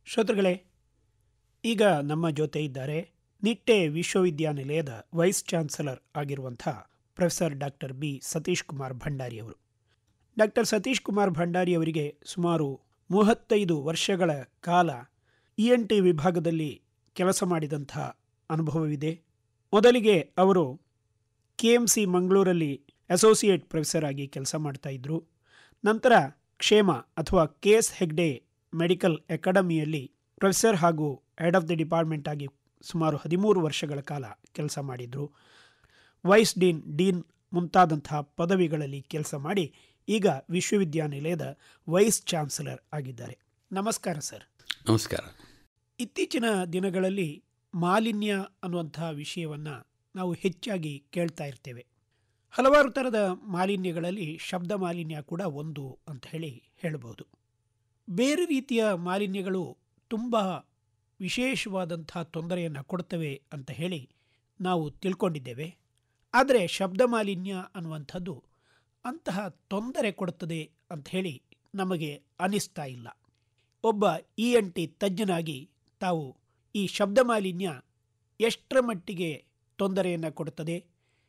ಶ್ರೋತೃಗಳೇ ಈಗ ನಮ್ಮ ಜೊತೆ ಇದ್ದಾರೆ ನಿಟ್ಟೆ ವಿಶ್ವವಿದ್ಯಾನಿಲಯದ ವೈಸ್ ಚಾನ್ಸಲರ್ ಆಗಿರುವಂಥ professor doctor B Satish Kumar Bhandari ಅವರು ಡಾಕ್ಟರ್ ಸತೀಶ್ ಕುಮಾರ್ ಭಂಡಾರಿ ಅವರಿಗೆ ಸುಮಾರು ಮೂವತ್ತೈದು ವರ್ಷಗಳ ಕಾಲ ಇ ಎನ್ ಟಿ ವಿಭಾಗದಲ್ಲಿ ಕೆಲಸ ಮಾಡಿದಂಥ ಅನುಭವವಿದೆ ಮೊದಲಿಗೆ ಅವರು ಕೆ ಎಮ್ ಸಿ ಮಂಗಳೂರಲ್ಲಿ ಅಸೋಸಿಯೇಟ್ ಪ್ರೊಫೆಸರ್ ಆಗಿ ಕೆಲಸ ಮಾಡ್ತಾ ಇದ್ದರು ನಂತರ ಕ್ಷೇಮ ಅಥವಾ ಕೆ ಎಸ್ ಹೆಗ್ಡೆ ಮೆಡಿಕಲ್ ಅಕಾಡೆಮಿಯಲ್ಲಿ ಪ್ರೊಫೆಸರ್ ಹಾಗೂ ಹೆಡ್ ಆಫ್ ದಿ ಡಿಪಾರ್ಟ್ಮೆಂಟ್ ಆಗಿ ಸುಮಾರು ಹದಿಮೂರು ವರ್ಷಗಳ ಕಾಲ ಕೆಲಸ ಮಾಡಿದರು ವೈಸ್ ಡೀನ್ ಡೀನ್ ಮುಂತಾದಂತಹ ಪದವಿಗಳಲ್ಲಿ ಕೆಲಸ ಮಾಡಿ ಈಗ ವಿಶ್ವವಿದ್ಯಾನಿಲಯದ ವೈಸ್ ಚಾನ್ಸಲರ್ ಆಗಿದ್ದಾರೆ ನಮಸ್ಕಾರ ಸರ್ ನಮಸ್ಕಾರ ಇತ್ತೀಚಿನ ದಿನಗಳಲ್ಲಿ ಮಾಲಿನ್ಯ ಅನ್ನುವಂಥ ವಿಷಯವನ್ನು ನಾವು ಹೆಚ್ಚಾಗಿ ಕೇಳ್ತಾ ಇರ್ತೇವೆ ಹಲವಾರು ಥರದ ಮಾಲಿನ್ಯಗಳಲ್ಲಿ ಶಬ್ದ ಮಾಲಿನ್ಯ ಕೂಡ ಒಂದು ಅಂತ ಹೇಳಿ ಹೇಳ್ಬೋದು ಬೇರೆ ರೀತಿಯ ಮಾಲಿನ್ಯಗಳು ತುಂಬ ವಿಶೇಷವಾದಂಥ ತೊಂದರೆಯನ್ನು ಕೊಡ್ತವೆ ಅಂತ ಹೇಳಿ ನಾವು ತಿಳ್ಕೊಂಡಿದ್ದೇವೆ ಆದರೆ ಶಬ್ದ ಮಾಲಿನ್ಯ ಅನ್ನುವಂಥದ್ದು ಅಂತಹ ತೊಂದರೆ ಕೊಡುತ್ತದೆ ಅಂತ ಹೇಳಿ ನಮಗೆ ಅನಿಸ್ತಾ ಇಲ್ಲ ಒಬ್ಬ ಇ ಎನ್ ಟಿ ತಜ್ಞನಾಗಿ ತಾವು ಈ ಶಬ್ದ ಮಾಲಿನ್ಯ ಎಷ್ಟರ ಮಟ್ಟಿಗೆ ತೊಂದರೆಯನ್ನು ಕೊಡುತ್ತದೆ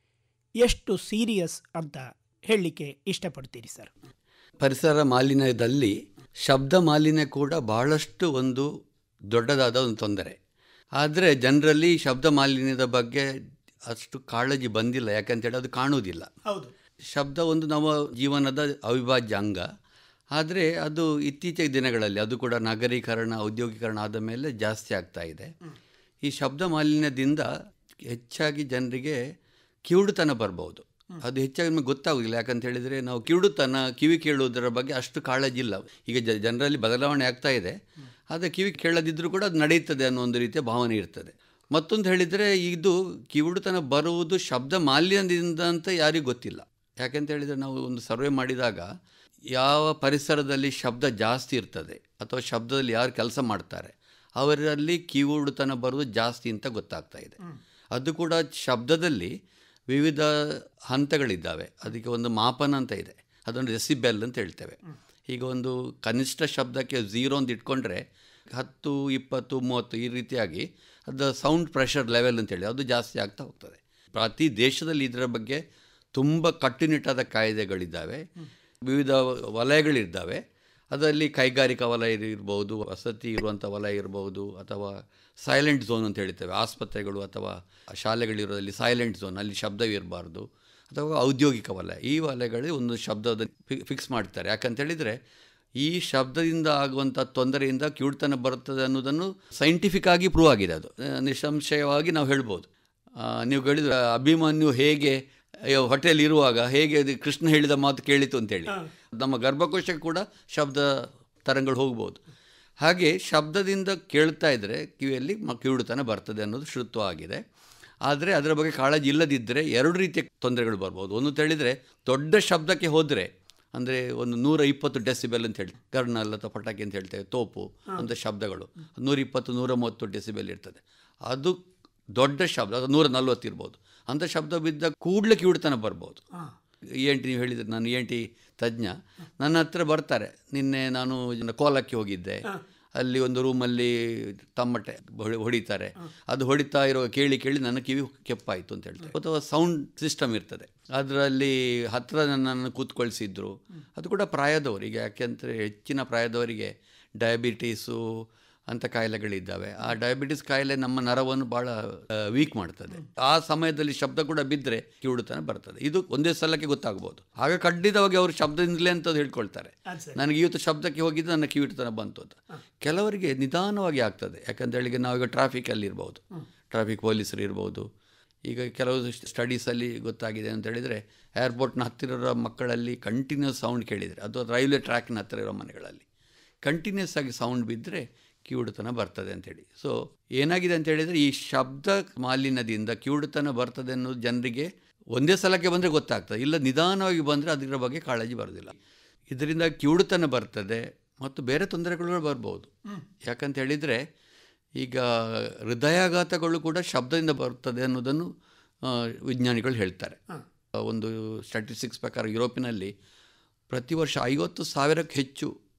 ಎಷ್ಟು ಸೀರಿಯಸ್ ಅಂತ ಹೇಳಲಿಕ್ಕೆ ಇಷ್ಟಪಡ್ತೀರಿ ಸರ್ ಪರಿಸರ ಮಾಲಿನ್ಯದಲ್ಲಿ ಶಬ್ದ ಮಾಲಿನ್ಯ ಕೂಡ ಬಹಳಷ್ಟು ಒಂದು ದೊಡ್ಡದಾದ ಒಂದು ತೊಂದರೆ ಆದರೆ ಜನರಲ್ಲಿ ಶಬ್ದ ಮಾಲಿನ್ಯದ ಬಗ್ಗೆ ಅಷ್ಟು ಕಾಳಜಿ ಬಂದಿಲ್ಲ ಯಾಕಂತೇಳಿ ಅದು ಕಾಣುವುದಿಲ್ಲ ಹೌದು ಶಬ್ದ ಒಂದು ನಮ್ಮ ಜೀವನದ ಅವಿಭಾಜ್ಯ ಅಂಗ ಆದರೆ ಅದು ಇತ್ತೀಚಿನ ದಿನಗಳಲ್ಲಿ ಅದು ಕೂಡ ನಗರೀಕರಣ ಔದ್ಯೋಗೀಕರಣ ಆದ ಮೇಲೆ ಜಾಸ್ತಿ ಆಗ್ತಾ ಇದೆ ಈ ಶಬ್ದ ಮಾಲಿನ್ಯದಿಂದ ಹೆಚ್ಚಾಗಿ ಜನರಿಗೆ ಕಿವುಡುತನ ಬರ್ಬೋದು ಅದು ಹೆಚ್ಚಾಗಿ ನಮಗೆ ಗೊತ್ತಾಗೋದಿಲ್ಲ ಯಾಕಂತ ಹೇಳಿದರೆ ನಾವು ಕಿವುಡುತನ ಕಿವಿ ಕೇಳುವುದರ ಬಗ್ಗೆ ಅಷ್ಟು ಕಾಳಜಿ ಇಲ್ಲ ಈಗ ಜ ಜನರಲ್ಲಿ ಬದಲಾವಣೆ ಆಗ್ತಾ ಇದೆ ಆದರೆ ಕಿವಿ ಕೇಳದಿದ್ದರೂ ಕೂಡ ಅದು ನಡೆಯುತ್ತದೆ ಅನ್ನೋ ಒಂದು ರೀತಿಯ ಭಾವನೆ ಇರ್ತದೆ ಮತ್ತೊಂದು ಹೇಳಿದರೆ ಇದು ಕಿವುಡುತನ ಬರುವುದು ಶಬ್ದ ಮಾಲಿನ್ಯದಿಂದ ಅಂತ ಯಾರಿಗೂ ಗೊತ್ತಿಲ್ಲ ಯಾಕೆಂತ ಹೇಳಿದರೆ ನಾವು ಒಂದು ಸರ್ವೆ ಮಾಡಿದಾಗ ಯಾವ ಪರಿಸರದಲ್ಲಿ ಶಬ್ದ ಜಾಸ್ತಿ ಇರ್ತದೆ ಅಥವಾ ಶಬ್ದದಲ್ಲಿ ಯಾರು ಕೆಲಸ ಮಾಡ್ತಾರೆ ಅವರಲ್ಲಿ ಕಿವುಡುತನ ಬರುವುದು ಜಾಸ್ತಿ ಅಂತ ಗೊತ್ತಾಗ್ತಾ ಇದೆ ಅದು ಕೂಡ ಶಬ್ದದಲ್ಲಿ ವಿವಿಧ ಹಂತಗಳಿದ್ದಾವೆ ಅದಕ್ಕೆ ಒಂದು ಮಾಪನ ಅಂತ ಇದೆ ಅದೊಂದು ರೆಸಿಬೆಲ್ ಅಂತ ಹೇಳ್ತೇವೆ ಈಗ ಒಂದು ಕನಿಷ್ಠ ಶಬ್ದಕ್ಕೆ ಝೀರೋ ಅಂತ ಇಟ್ಕೊಂಡ್ರೆ ಹತ್ತು ಇಪ್ಪತ್ತು ಮೂವತ್ತು ಈ ರೀತಿಯಾಗಿ ಅದು ಸೌಂಡ್ ಪ್ರೆಷರ್ ಲೆವೆಲ್ ಅಂತೇಳಿ ಅದು ಜಾಸ್ತಿ ಆಗ್ತಾ ಹೋಗ್ತದೆ ಪ್ರತಿ ದೇಶದಲ್ಲಿ ಇದರ ಬಗ್ಗೆ ತುಂಬ ಕಟ್ಟುನಿಟ್ಟಾದ ಕಾಯ್ದೆಗಳಿದ್ದಾವೆ ವಿವಿಧ ವಲಯಗಳಿದ್ದಾವೆ ಅದರಲ್ಲಿ ಕೈಗಾರಿಕಾ ವಲಯ ಇರ್ಬೋದು ವಸತಿ ಇರುವಂಥ ವಲಯ ಇರ್ಬೋದು ಅಥವಾ ಸೈಲೆಂಟ್ ಝೋನ್ ಅಂತ ಹೇಳ್ತೇವೆ ಆಸ್ಪತ್ರೆಗಳು ಅಥವಾ ಶಾಲೆಗಳಿರೋದಲ್ಲಿ ಸೈಲೆಂಟ್ ಝೋನ್ ಅಲ್ಲಿ ಶಬ್ದವಿರಬಾರ್ದು ಅಥವಾ ಔದ್ಯೋಗಿಕ ವಲಯ ಈ ವಲಯಗಳಲ್ಲಿ ಒಂದು ಶಬ್ದದ ಫಿಕ್ಸ್ ಮಾಡ್ತಾರೆ ಯಾಕಂತೇಳಿದರೆ ಈ ಶಬ್ದದಿಂದ ಆಗುವಂಥ ತೊಂದರೆಯಿಂದ ಕಿವುಡ್ತನ ಬರುತ್ತದೆ ಅನ್ನೋದನ್ನು ಸೈಂಟಿಫಿಕ್ ಆಗಿ ಪ್ರೂವ್ ಆಗಿದೆ ಅದು ನಿಸ್ಸಂಶಯವಾಗಿ ನಾವು ಹೇಳ್ಬೋದು ನೀವು ಹೇಳಿದ್ರೆ ಅಭಿಮನ್ಯು ಹೇಗೆ ಹೊಟ್ಟೆಯಲ್ಲಿ ಇರುವಾಗ ಹೇಗೆ ಅದು ಕೃಷ್ಣ ಹೇಳಿದ ಮಾತು ಕೇಳಿತು ಅಂತೇಳಿ ನಮ್ಮ ಗರ್ಭಕೋಶಕ್ಕೆ ಕೂಡ ಶಬ್ದ ತರಂಗಳು ಹೋಗ್ಬೋದು ಹಾಗೆ ಶಬ್ದದಿಂದ ಕೇಳ್ತಾ ಇದ್ದರೆ ಕಿವಿಯಲ್ಲಿ ಮ ಕಿವುಡುತನ ಬರ್ತದೆ ಅನ್ನೋದು ಶ್ರುತ್ವ ಆಗಿದೆ ಆದರೆ ಅದರ ಬಗ್ಗೆ ಕಾಳಜಿ ಇಲ್ಲದಿದ್ದರೆ ಎರಡು ರೀತಿಯ ತೊಂದರೆಗಳು ಬರ್ಬೋದು ಒಂದು ಹೇಳಿದರೆ ದೊಡ್ಡ ಶಬ್ದಕ್ಕೆ ಹೋದರೆ ಅಂದರೆ ಒಂದು ನೂರ ಇಪ್ಪತ್ತು ಡೆಸಿಬೆಲ್ ಅಂತ ಹೇಳಿ ಕರ್ನಲ್ ಅಥವಾ ಪಟಾಕಿ ಅಂತ ಹೇಳ್ತೇವೆ ತೋಪು ಅಂತ ಶಬ್ದಗಳು ನೂರ ಇಪ್ಪತ್ತು ನೂರ ಮೂವತ್ತು ಡೆಸಿಬೆಲ್ ಇರ್ತದೆ ಅದು ದೊಡ್ಡ ಶಬ್ದ ಅದು ನೂರ ನಲ್ವತ್ತು ಇರ್ಬೋದು ಅಂಥ ಶಬ್ದ ಬಿದ್ದ ಕೂಡಲೇ ಕಿವುಡ್ತನ ಬರ್ಬೋದು ಇ ಎನ್ ಟಿ ನೀವು ಹೇಳಿದರೆ ನಾನು ಇ ಎನ್ ಟಿ ತಜ್ಞ ನನ್ನ ಹತ್ರ ಬರ್ತಾರೆ ನಿನ್ನೆ ನಾನು ಕೋಲಕ್ಕೆ ಹೋಗಿದ್ದೆ ಅಲ್ಲಿ ಒಂದು ರೂಮಲ್ಲಿ ತಮ್ಮಟೆ ಹೊಡಿತಾರೆ ಅದು ಹೊಡಿತಾ ಇರೋ ಕೇಳಿ ಕೇಳಿ ನನ್ನ ಕಿವಿ ಕೆಪ್ಪಾಯಿತು ಅಂತ ಹೇಳ್ತಾರೆ ಅಥವಾ ಸೌಂಡ್ ಸಿಸ್ಟಮ್ ಇರ್ತದೆ ಅದರಲ್ಲಿ ಹತ್ತಿರ ನನ್ನನ್ನು ಕೂತ್ಕೊಳ್ಸಿದ್ರು ಅದು ಕೂಡ ಪ್ರಾಯದವರಿಗೆ ಯಾಕೆಂದರೆ ಹೆಚ್ಚಿನ ಪ್ರಾಯದವರಿಗೆ ಡಯಾಬಿಟೀಸು ಅಂಥ ಕಾಯಿಲೆಗಳಿದ್ದಾವೆ ಆ ಡಯಾಬಿಟಿಸ್ ಕಾಯಿಲೆ ನಮ್ಮ ನರವನ್ನು ಭಾಳ ವೀಕ್ ಮಾಡ್ತದೆ ಆ ಸಮಯದಲ್ಲಿ ಶಬ್ದ ಕೂಡ ಬಿದ್ದರೆ ಕಿವುಡುತನ ಬರ್ತದೆ ಇದು ಒಂದೇ ಸಲಕ್ಕೆ ಗೊತ್ತಾಗ್ಬೋದು ಆಗ ಖಂಡಿತವಾಗಿ ಅವರು ಶಬ್ದದಿಂದಲೇ ಅಂತ ಹೇಳ್ಕೊಳ್ತಾರೆ ನನಗೆ ಇವತ್ತು ಶಬ್ದಕ್ಕೆ ಹೋಗಿದ್ದು ನನ್ನ ಕಿವಿಡುತನ ಬಂತು ಅಂತ ಕೆಲವರಿಗೆ ನಿಧಾನವಾಗಿ ಆಗ್ತದೆ ಯಾಕಂತ ಹೇಳಿ ನಾವೀಗ ಟ್ರಾಫಿಕಲ್ಲಿ ಇರ್ಬೋದು ಟ್ರಾಫಿಕ್ ಪೊಲೀಸರು ಇರ್ಬೋದು ಈಗ ಕೆಲವು ಸ್ಟಡೀಸಲ್ಲಿ ಗೊತ್ತಾಗಿದೆ ಅಂತ ಹೇಳಿದರೆ ಏರ್ಪೋರ್ಟ್ನ ಹತ್ತಿರ ಇರೋ ಮಕ್ಕಳಲ್ಲಿ ಕಂಟಿನ್ಯೂಸ್ ಸೌಂಡ್ ಕೇಳಿದರೆ ಅಥವಾ ರೈಲ್ವೆ ಟ್ರ್ಯಾಕ್ನ ಹತ್ತಿರ ಇರೋ ಮನೆಗಳಲ್ಲಿ ಕಂಟಿನ್ಯೂಸ್ ಆಗಿ ಸೌಂಡ್ ಬಿದ್ದರೆ ಕಿವುಡುತನ ಬರ್ತದೆ ಅಂತೇಳಿ ಸೊ ಏನಾಗಿದೆ ಅಂತ ಹೇಳಿದರೆ ಈ ಶಬ್ದ ಮಾಲಿನ್ಯದಿಂದ ಕಿವುಡುತನ ಬರ್ತದೆ ಅನ್ನೋದು ಜನರಿಗೆ ಒಂದೇ ಸಲಕ್ಕೆ ಬಂದರೆ ಗೊತ್ತಾಗ್ತದೆ ಇಲ್ಲ ನಿಧಾನವಾಗಿ ಬಂದರೆ ಅದರ ಬಗ್ಗೆ ಕಾಳಜಿ ಬರೋದಿಲ್ಲ ಇದರಿಂದ ಕಿವುಡುತನ ಬರ್ತದೆ ಮತ್ತು ಬೇರೆ ತೊಂದರೆಗಳು ಬರ್ಬೋದು ಯಾಕಂತ ಹೇಳಿದರೆ ಈಗ ಹೃದಯಾಘಾತಗಳು ಕೂಡ ಶಬ್ದದಿಂದ ಬರ್ತದೆ ಅನ್ನೋದನ್ನು ವಿಜ್ಞಾನಿಗಳು ಹೇಳ್ತಾರೆ ಒಂದು ಸ್ಟ್ಯಾಟಿಸ್ಟಿಕ್ಸ್ ಪ್ರಕಾರ ಯುರೋಪಿನಲ್ಲಿ ಪ್ರತಿ ವರ್ಷ ಐವತ್ತು ಸಾವಿರಕ್ಕೆ ಹೆಚ್ಚು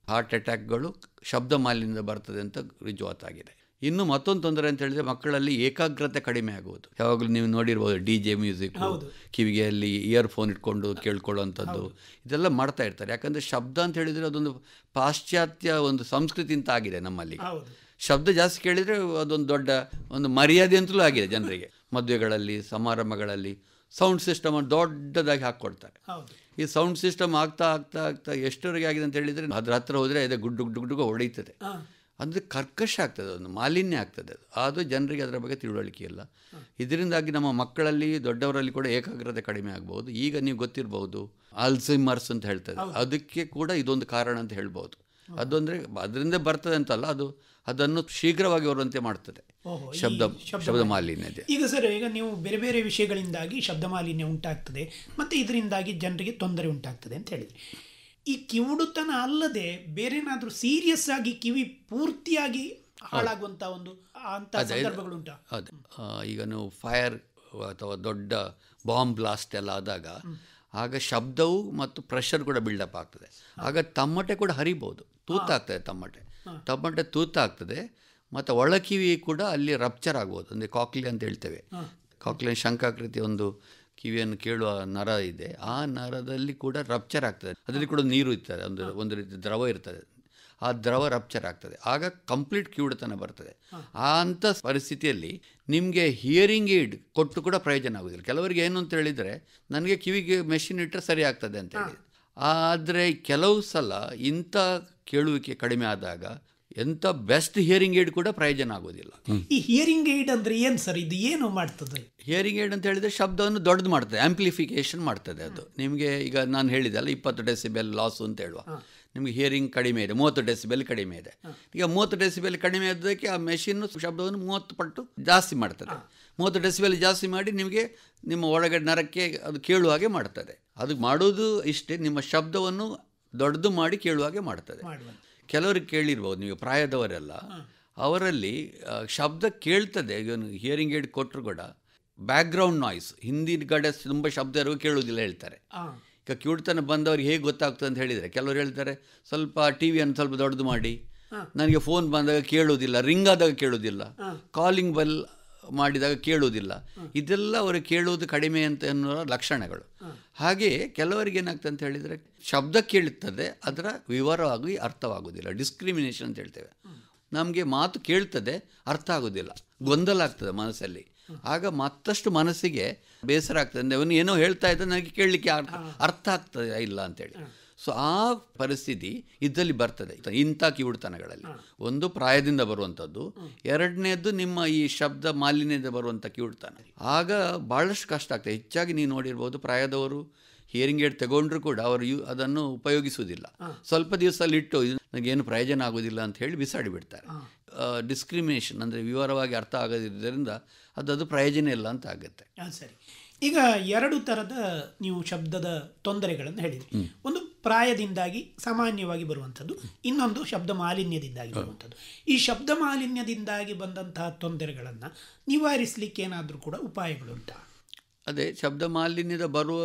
ಹಾರ್ಟ್ ಅಟ್ಯಾಕ್ಗಳು ಶಬ್ದ ಮಾಲಿನ್ಯದಿಂದ ಬರ್ತದೆ ಅಂತ ರುಜುವಾತಾಗಿದೆ ಇನ್ನು ಮತ್ತೊಂದು ತೊಂದರೆ ಅಂತ ಹೇಳಿದ್ರೆ ಮಕ್ಕಳಲ್ಲಿ ಏಕಾಗ್ರತೆ ಕಡಿಮೆ ಆಗುವುದು ಯಾವಾಗಲೂ ನೀವು ನೋಡಿರ್ಬೋದು ಡಿ ಜೆ ಮ್ಯೂಸಿಕ್ ಕಿವಿಗೆ ಅಲ್ಲಿ ಇಯರ್ಫೋನ್ ಇಟ್ಕೊಂಡು ಕೇಳ್ಕೊಳ್ಳೋವಂಥದ್ದು ಇದೆಲ್ಲ ಮಾಡ್ತಾ ಇರ್ತಾರೆ ಯಾಕಂದರೆ ಶಬ್ದ ಅಂತ ಹೇಳಿದರೆ ಅದೊಂದು ಪಾಶ್ಚಾತ್ಯ ಒಂದು ಸಂಸ್ಕೃತಿ ಅಂತ ಆಗಿದೆ ನಮ್ಮಲ್ಲಿ ಹೌದು ಶಬ್ದ ಜಾಸ್ತಿ ಕೇಳಿದರೆ ಅದೊಂದು ದೊಡ್ಡ ಒಂದು ಮರ್ಯಾದೆ ಅಂತಲೂ ಆಗಿದೆ ಜನರಿಗೆ ಮದುವೆಗಳಲ್ಲಿ ಸಮಾರಂಭಗಳಲ್ಲಿ ಸೌಂಡ್ ಸಿಸ್ಟಮ್ ದೊಡ್ಡದಾಗಿ ಹಾಕ್ಕೊಡ್ತಾರೆ ಹೌದು ಈ ಸೌಂಡ್ ಸಿಸ್ಟಮ್ ಆಗ್ತಾ ಆಗ್ತಾ ಆಗ್ತಾ ಎಷ್ಟವರೆಗೆ ಆಗಿದೆ ಅಂತ ಹೇಳಿದರೆ ಅದ್ರ ಹತ್ರ ಹೋದರೆ ಅದೇ ಗುಡ್ಡು ಗುಡ್ಡು ಗುಡ್ಡುಗ ಹೊಡೀತದೆ ಹಾ. ಅಂದರೆ ಕರ್ಕಶ ಆಗ್ತದೆ ಒಂದು ಮಾಲಿನ್ಯ ಆಗ್ತದೆ ಅದು ಅದು ಜನರಿಗೆ ಅದರ ಬಗ್ಗೆ ತಿಳುವಳಿಕೆ ಇಲ್ಲ ಇದರಿಂದಾಗಿ ನಮ್ಮ ಮಕ್ಕಳಲ್ಲಿ ದೊಡ್ಡವರಲ್ಲಿ ಕೂಡ ಏಕಾಗ್ರತೆ ಕಡಿಮೆ ಆಗ್ಬೋದು ಈಗ ನೀವು ಗೊತ್ತಿರಬಹುದು ಆಲ್ಝೈಮರ್ಸ್ ಅಂತ ಹೇಳ್ತದೆ ಅದಕ್ಕೆ ಕೂಡ ಇದೊಂದು ಕಾರಣ ಅಂತ ಹೇಳ್ಬೋದು ಅದೊಂದರೆ ಅದರಿಂದ ಬರ್ತದೆ ಅಂತಲ್ಲ ಅದು ಅದನ್ನು ಶೀಘ್ರವಾಗಿ ಬರುವಂತೆ ಮಾಡ್ತದೆ ಓಹೋ, ಈ ಶಬ್ದ ಶಬ್ದ ಶಬ್ದ ಮಾಲಿನ್ಯ ಈಗ ಸರ್ ಈಗ ನೀವು ಬೇರೆ ಬೇರೆ ವಿಷಯಗಳಿಂದಾಗಿ ಶಬ್ದ ಮಾಲಿನ್ಯ ಉಂಟಾಗ್ತದೆ ಮತ್ತು ಇದರಿಂದಾಗಿ ಜನರಿಗೆ ತೊಂದರೆ ಉಂಟಾಗ್ತದೆ ಅಂತ ಹೇಳಿದ್ರಿ ಈ ಕಿವುಡುತನ ಅಲ್ಲದೆ ಬೇರೆನಾದರೂ ಸೀರಿಯಸ್ ಆಗಿ ಕಿವಿ ಪೂರ್ತಿಯಾಗಿ ಹಾಳಾಗುವಂತ ಒಂದು ಅಂತ ಸಂದರ್ಭಗಳುಂಟಾ ಹೌದು ಆ, ಈಗ ನೀವು ಫೈರ್ ಅಥವಾ ದೊಡ್ಡ ಬಾಂಬ್ ಬ್ಲಾಸ್ಟ್ ಎಲ್ಲ ಆದಾಗ ಆಗ ಶಬ್ದವು ಮತ್ತು ಪ್ರೆಷರ್ ಕೂಡ ಬಿಲ್ಡಪ್ ಆಗ್ತದೆ ಆಗ ತಮ್ಮಟೆ ಕೂಡ ಹರಿಬೋದು ತೂತಾಗ್ತದೆ ತಮ್ಮಟೆ ತಮ್ಮಟೆ ತೂತಾಗ್ತದೆ ಮತ್ತು ಒಳಕಿವಿ ಕೂಡ ಅಲ್ಲಿ ರಪ್ಚರ್ ಆಗ್ಬೋದು ಅಂದರೆ ಕಾಕ್ಲಿ ಅಂತ ಹೇಳ್ತೇವೆ ಕಾಕ್ಲಿ ಶಂಕಾಕೃತಿ ಒಂದು ಕಿವಿಯನ್ನು ಕೇಳುವ ನರ ಇದೆ ಆ ನರದಲ್ಲಿ ಕೂಡ ರಪ್ಚರ್ ಆಗ್ತದೆ ಅದರಲ್ಲಿ ಕೂಡ ನೀರು ಇರ್ತದೆ ಒಂದು ಒಂದು ರೀತಿ ದ್ರವ ಇರ್ತದೆ ಆ ದ್ರವ ರಪ್ಚರ್ ಆಗ್ತದೆ ಆಗ ಕಂಪ್ಲೀಟ್ ಕಿವುಡುತನ ಬರ್ತದೆ ಆ ಅಂಥ ಪರಿಸ್ಥಿತಿಯಲ್ಲಿ ನಿಮಗೆ ಹಿಯರಿಂಗ್ ಏಡ್ ಕೊಟ್ಟು ಕೂಡ ಪ್ರಯೋಜನ ಆಗೋದಿಲ್ಲ ಕೆಲವರಿಗೆ ಏನು ಅಂತ ಹೇಳಿದರೆ ನನಗೆ ಕಿವಿಗೆ ಮೆಷಿನ್ ಇಟ್ಟರೆ ಸರಿ ಆಗ್ತದೆ ಅಂತ ಹೇಳಿ ಆದರೆ ಕೆಲವು ಸಲ ಇಂಥ ಕೇಳುವಿಕೆ ಕಡಿಮೆ ಆದಾಗ ಎಂಥ ಬೆಸ್ಟ್ ಹಿಯರಿಂಗ್ ಏಡ್ ಕೂಡ ಪ್ರಯೋಜನ ಆಗೋದಿಲ್ಲ ಈ ಹಿಯರಿಂಗ್ ಏಡ್ ಅಂದ್ರೆ ಏನ್ ಸರ್ ಇದು ಏನು ಮಾಡ್ತದೆ ಹಿಯರಿಂಗ್ ಏಡ್ ಅಂತ ಹೇಳಿದರೆ ಶಬ್ದವನ್ನು ದೊಡ್ಡದು ಮಾಡ್ತದೆ ಆಂಪ್ಲಿಫಿಕೇಶನ್ ಮಾಡ್ತದೆ ಅದು ನಿಮಗೆ ಈಗ ನಾನು ಹೇಳಿದೆ ಅಲ್ಲ ಇಪ್ಪತ್ತು ಡೆಸಿಬೆಲ್ ಲಾಸು ಅಂತ ಹೇಳುವ ನಿಮಗೆ ಹಿಯರಿಂಗ್ ಕಡಿಮೆ ಇದೆ ಮೂವತ್ತು ಡೆಸಿಬೆಲ್ ಕಡಿಮೆ ಇದೆ ಈಗ ಮೂವತ್ತು ಡೆಸಿಬೆಲ್ ಕಡಿಮೆ ಇದ್ದಕ್ಕೆ ಆ ಮೆಷಿನ್ನು ಶಬ್ದವನ್ನು ಮೂವತ್ತು ಪಟ್ಟು ಜಾಸ್ತಿ ಮಾಡ್ತದೆ ಮೂವತ್ತು ಡೆಸಿಬೆಲ್ ಜಾಸ್ತಿ ಮಾಡಿ ನಿಮಗೆ ನಿಮ್ಮ ಒಳಗಡೆ ನರಕ್ಕೆ ಅದು ಕೇಳುವ ಹಾಗೆ ಮಾಡ್ತದೆ ಅದು ಮಾಡೋದು ಇಷ್ಟೇ ನಿಮ್ಮ ಶಬ್ದವನ್ನು ದೊಡ್ಡದು ಮಾಡಿ ಕೇಳುವ ಹಾಗೆ ಮಾಡ್ತದೆ ಮಾಡುವ ಕೆಲವರಿಗೆ ಕೇಳಿರ್ಬೋದು ನೀವು ಪ್ರಾಯದವರೆಲ್ಲ ಅವರಲ್ಲಿ ಆ, ಶಬ್ದ ಕೇಳ್ತದೆ ಇವನು ಹಿಯರಿಂಗ್ ಏಡ್ ಕೊಟ್ಟರು ಕೂಡ ಬ್ಯಾಕ್ಗ್ರೌಂಡ್ ನಾಯ್ಸ್ ಹಿಂದಿನ ಕಡೆ ತುಂಬ ಶಬ್ದ ಇರುವ ಕೇಳುವುದಿಲ್ಲ ಹೇಳ್ತಾರೆ ಆ, ಈಗ ಕಿವುಡ್ತನ ಬಂದವ್ರಿಗೆ ಹೇಗೆ ಗೊತ್ತಾಗ್ತದೆ ಅಂತ ಹೇಳಿದರೆ ಕೆಲವರು ಹೇಳ್ತಾರೆ ಸ್ವಲ್ಪ ಟಿ ವಿಯನ್ನು ಸ್ವಲ್ಪ ದೊಡ್ಡದು ಮಾಡಿ ನನಗೆ ಫೋನ್ ಬಂದಾಗ ಕೇಳುವುದಿಲ್ಲ ರಿಂಗ್ ಆದಾಗ ಕೇಳುವುದಿಲ್ಲ ಕಾಲಿಂಗ್ ಬೆಲ್ ಮಾಡಿದಾಗ ಕೇಳುವುದಿಲ್ಲ ಇದೆಲ್ಲ ಅವರು ಕೇಳುವುದು ಕಡಿಮೆ ಅಂತ ಎನ್ನುವ ಲಕ್ಷಣಗಳು ಹಾಗೆ ಕೆಲವರಿಗೆ ಏನಾಗ್ತದೆ ಅಂತ ಹೇಳಿದರೆ ಶಬ್ದ ಕೇಳುತ್ತದೆ ಅದರ ವಿವರವಾಗಿ ಅರ್ಥವಾಗುವುದಿಲ್ಲ ಡಿಸ್ಕ್ರಿಮಿನೇಷನ್ ಅಂತ ಹೇಳ್ತೇವೆ ನಮಗೆ ಮಾತು ಕೇಳ್ತದೆ ಅರ್ಥ ಆಗೋದಿಲ್ಲ ಗೊಂದಲ ಆಗ್ತದೆ ಮನಸ್ಸಲ್ಲಿ ಆಗ ಮತ್ತಷ್ಟು ಮನಸ್ಸಿಗೆ ಬೇಸರ ಆಗ್ತದೆ ಅಂದರೆ ಅವನು ಏನೋ ಹೇಳ್ತಾ ಇದ್ದ ನನಗೆ ಕೇಳಲಿಕ್ಕೆ ಅರ್ಥ ಅರ್ಥ ಆಗ್ತದೆ ಇಲ್ಲ ಅಂತೇಳಿ ಸೊ ಆ ಪರಿಸ್ಥಿತಿ ಇದ್ದಲ್ಲಿ ಬರ್ತದೆ ಇಂಥ ಕಿವುಡುತನಗಳಲ್ಲಿ ಒಂದು ಪ್ರಾಯದಿಂದ ಬರುವಂಥದ್ದು ಎರಡನೇದು ನಿಮ್ಮ ಈ ಶಬ್ದ ಮಾಲಿನ್ಯದಿಂದ ಬರುವಂಥ ಕಿವುಡುತನ ಆಗ ಭಾಳಷ್ಟು ಕಷ್ಟ ಆಗ್ತದೆ ಹೆಚ್ಚಾಗಿ ನೀವು ನೋಡಿರ್ಬೋದು ಪ್ರಾಯದವರು ಹಿಯರಿಂಗ್ ಏಡ್ ತಗೊಂಡ್ರು ಕೂಡ ಅವರು ಯು ಅದನ್ನು ಉಪಯೋಗಿಸುವುದಿಲ್ಲ ಸ್ವಲ್ಪ ದಿವಸದಲ್ಲಿ ಇಟ್ಟು ಇದು ನನಗೇನು ಪ್ರಯೋಜನ ಆಗೋದಿಲ್ಲ ಅಂತ ಹೇಳಿ ಬಿಸಾಡಿ ಬಿಡ್ತಾರೆ ಡಿಸ್ಕ್ರಿಮಿನೇಷನ್ ಅಂದರೆ ವಿವರವಾಗಿ ಅರ್ಥ ಆಗದಿದ್ದರಿಂದ ಅದು ಅದು ಪ್ರಯೋಜನ ಇಲ್ಲ ಅಂತ ಆಗುತ್ತೆ ಆ, ಸರಿ ಈಗ ಎರಡು ಥರದ ನೀವು ಶಬ್ದದ ತೊಂದರೆಗಳನ್ನು ಹೇಳಿದ್ರಿ ಒಂದು ಪ್ರಾಯದಿಂದಾಗಿ ಸಾಮಾನ್ಯವಾಗಿ ಬರುವಂಥದ್ದು ಇನ್ನೊಂದು ಶಬ್ದ ಮಾಲಿನ್ಯದಿಂದಾಗಿ ಬರುವಂಥದ್ದು ಈ ಶಬ್ದ ಮಾಲಿನ್ಯದಿಂದಾಗಿ ಬಂದಂತಹ ತೊಂದರೆಗಳನ್ನು ನಿವಾರಿಸಲಿಕ್ಕೆ ಏನಾದರೂ ಕೂಡ ಉಪಾಯಗಳುಂಟಾ ಅದೇ ಶಬ್ದ ಮಾಲಿನ್ಯದ ಬರುವ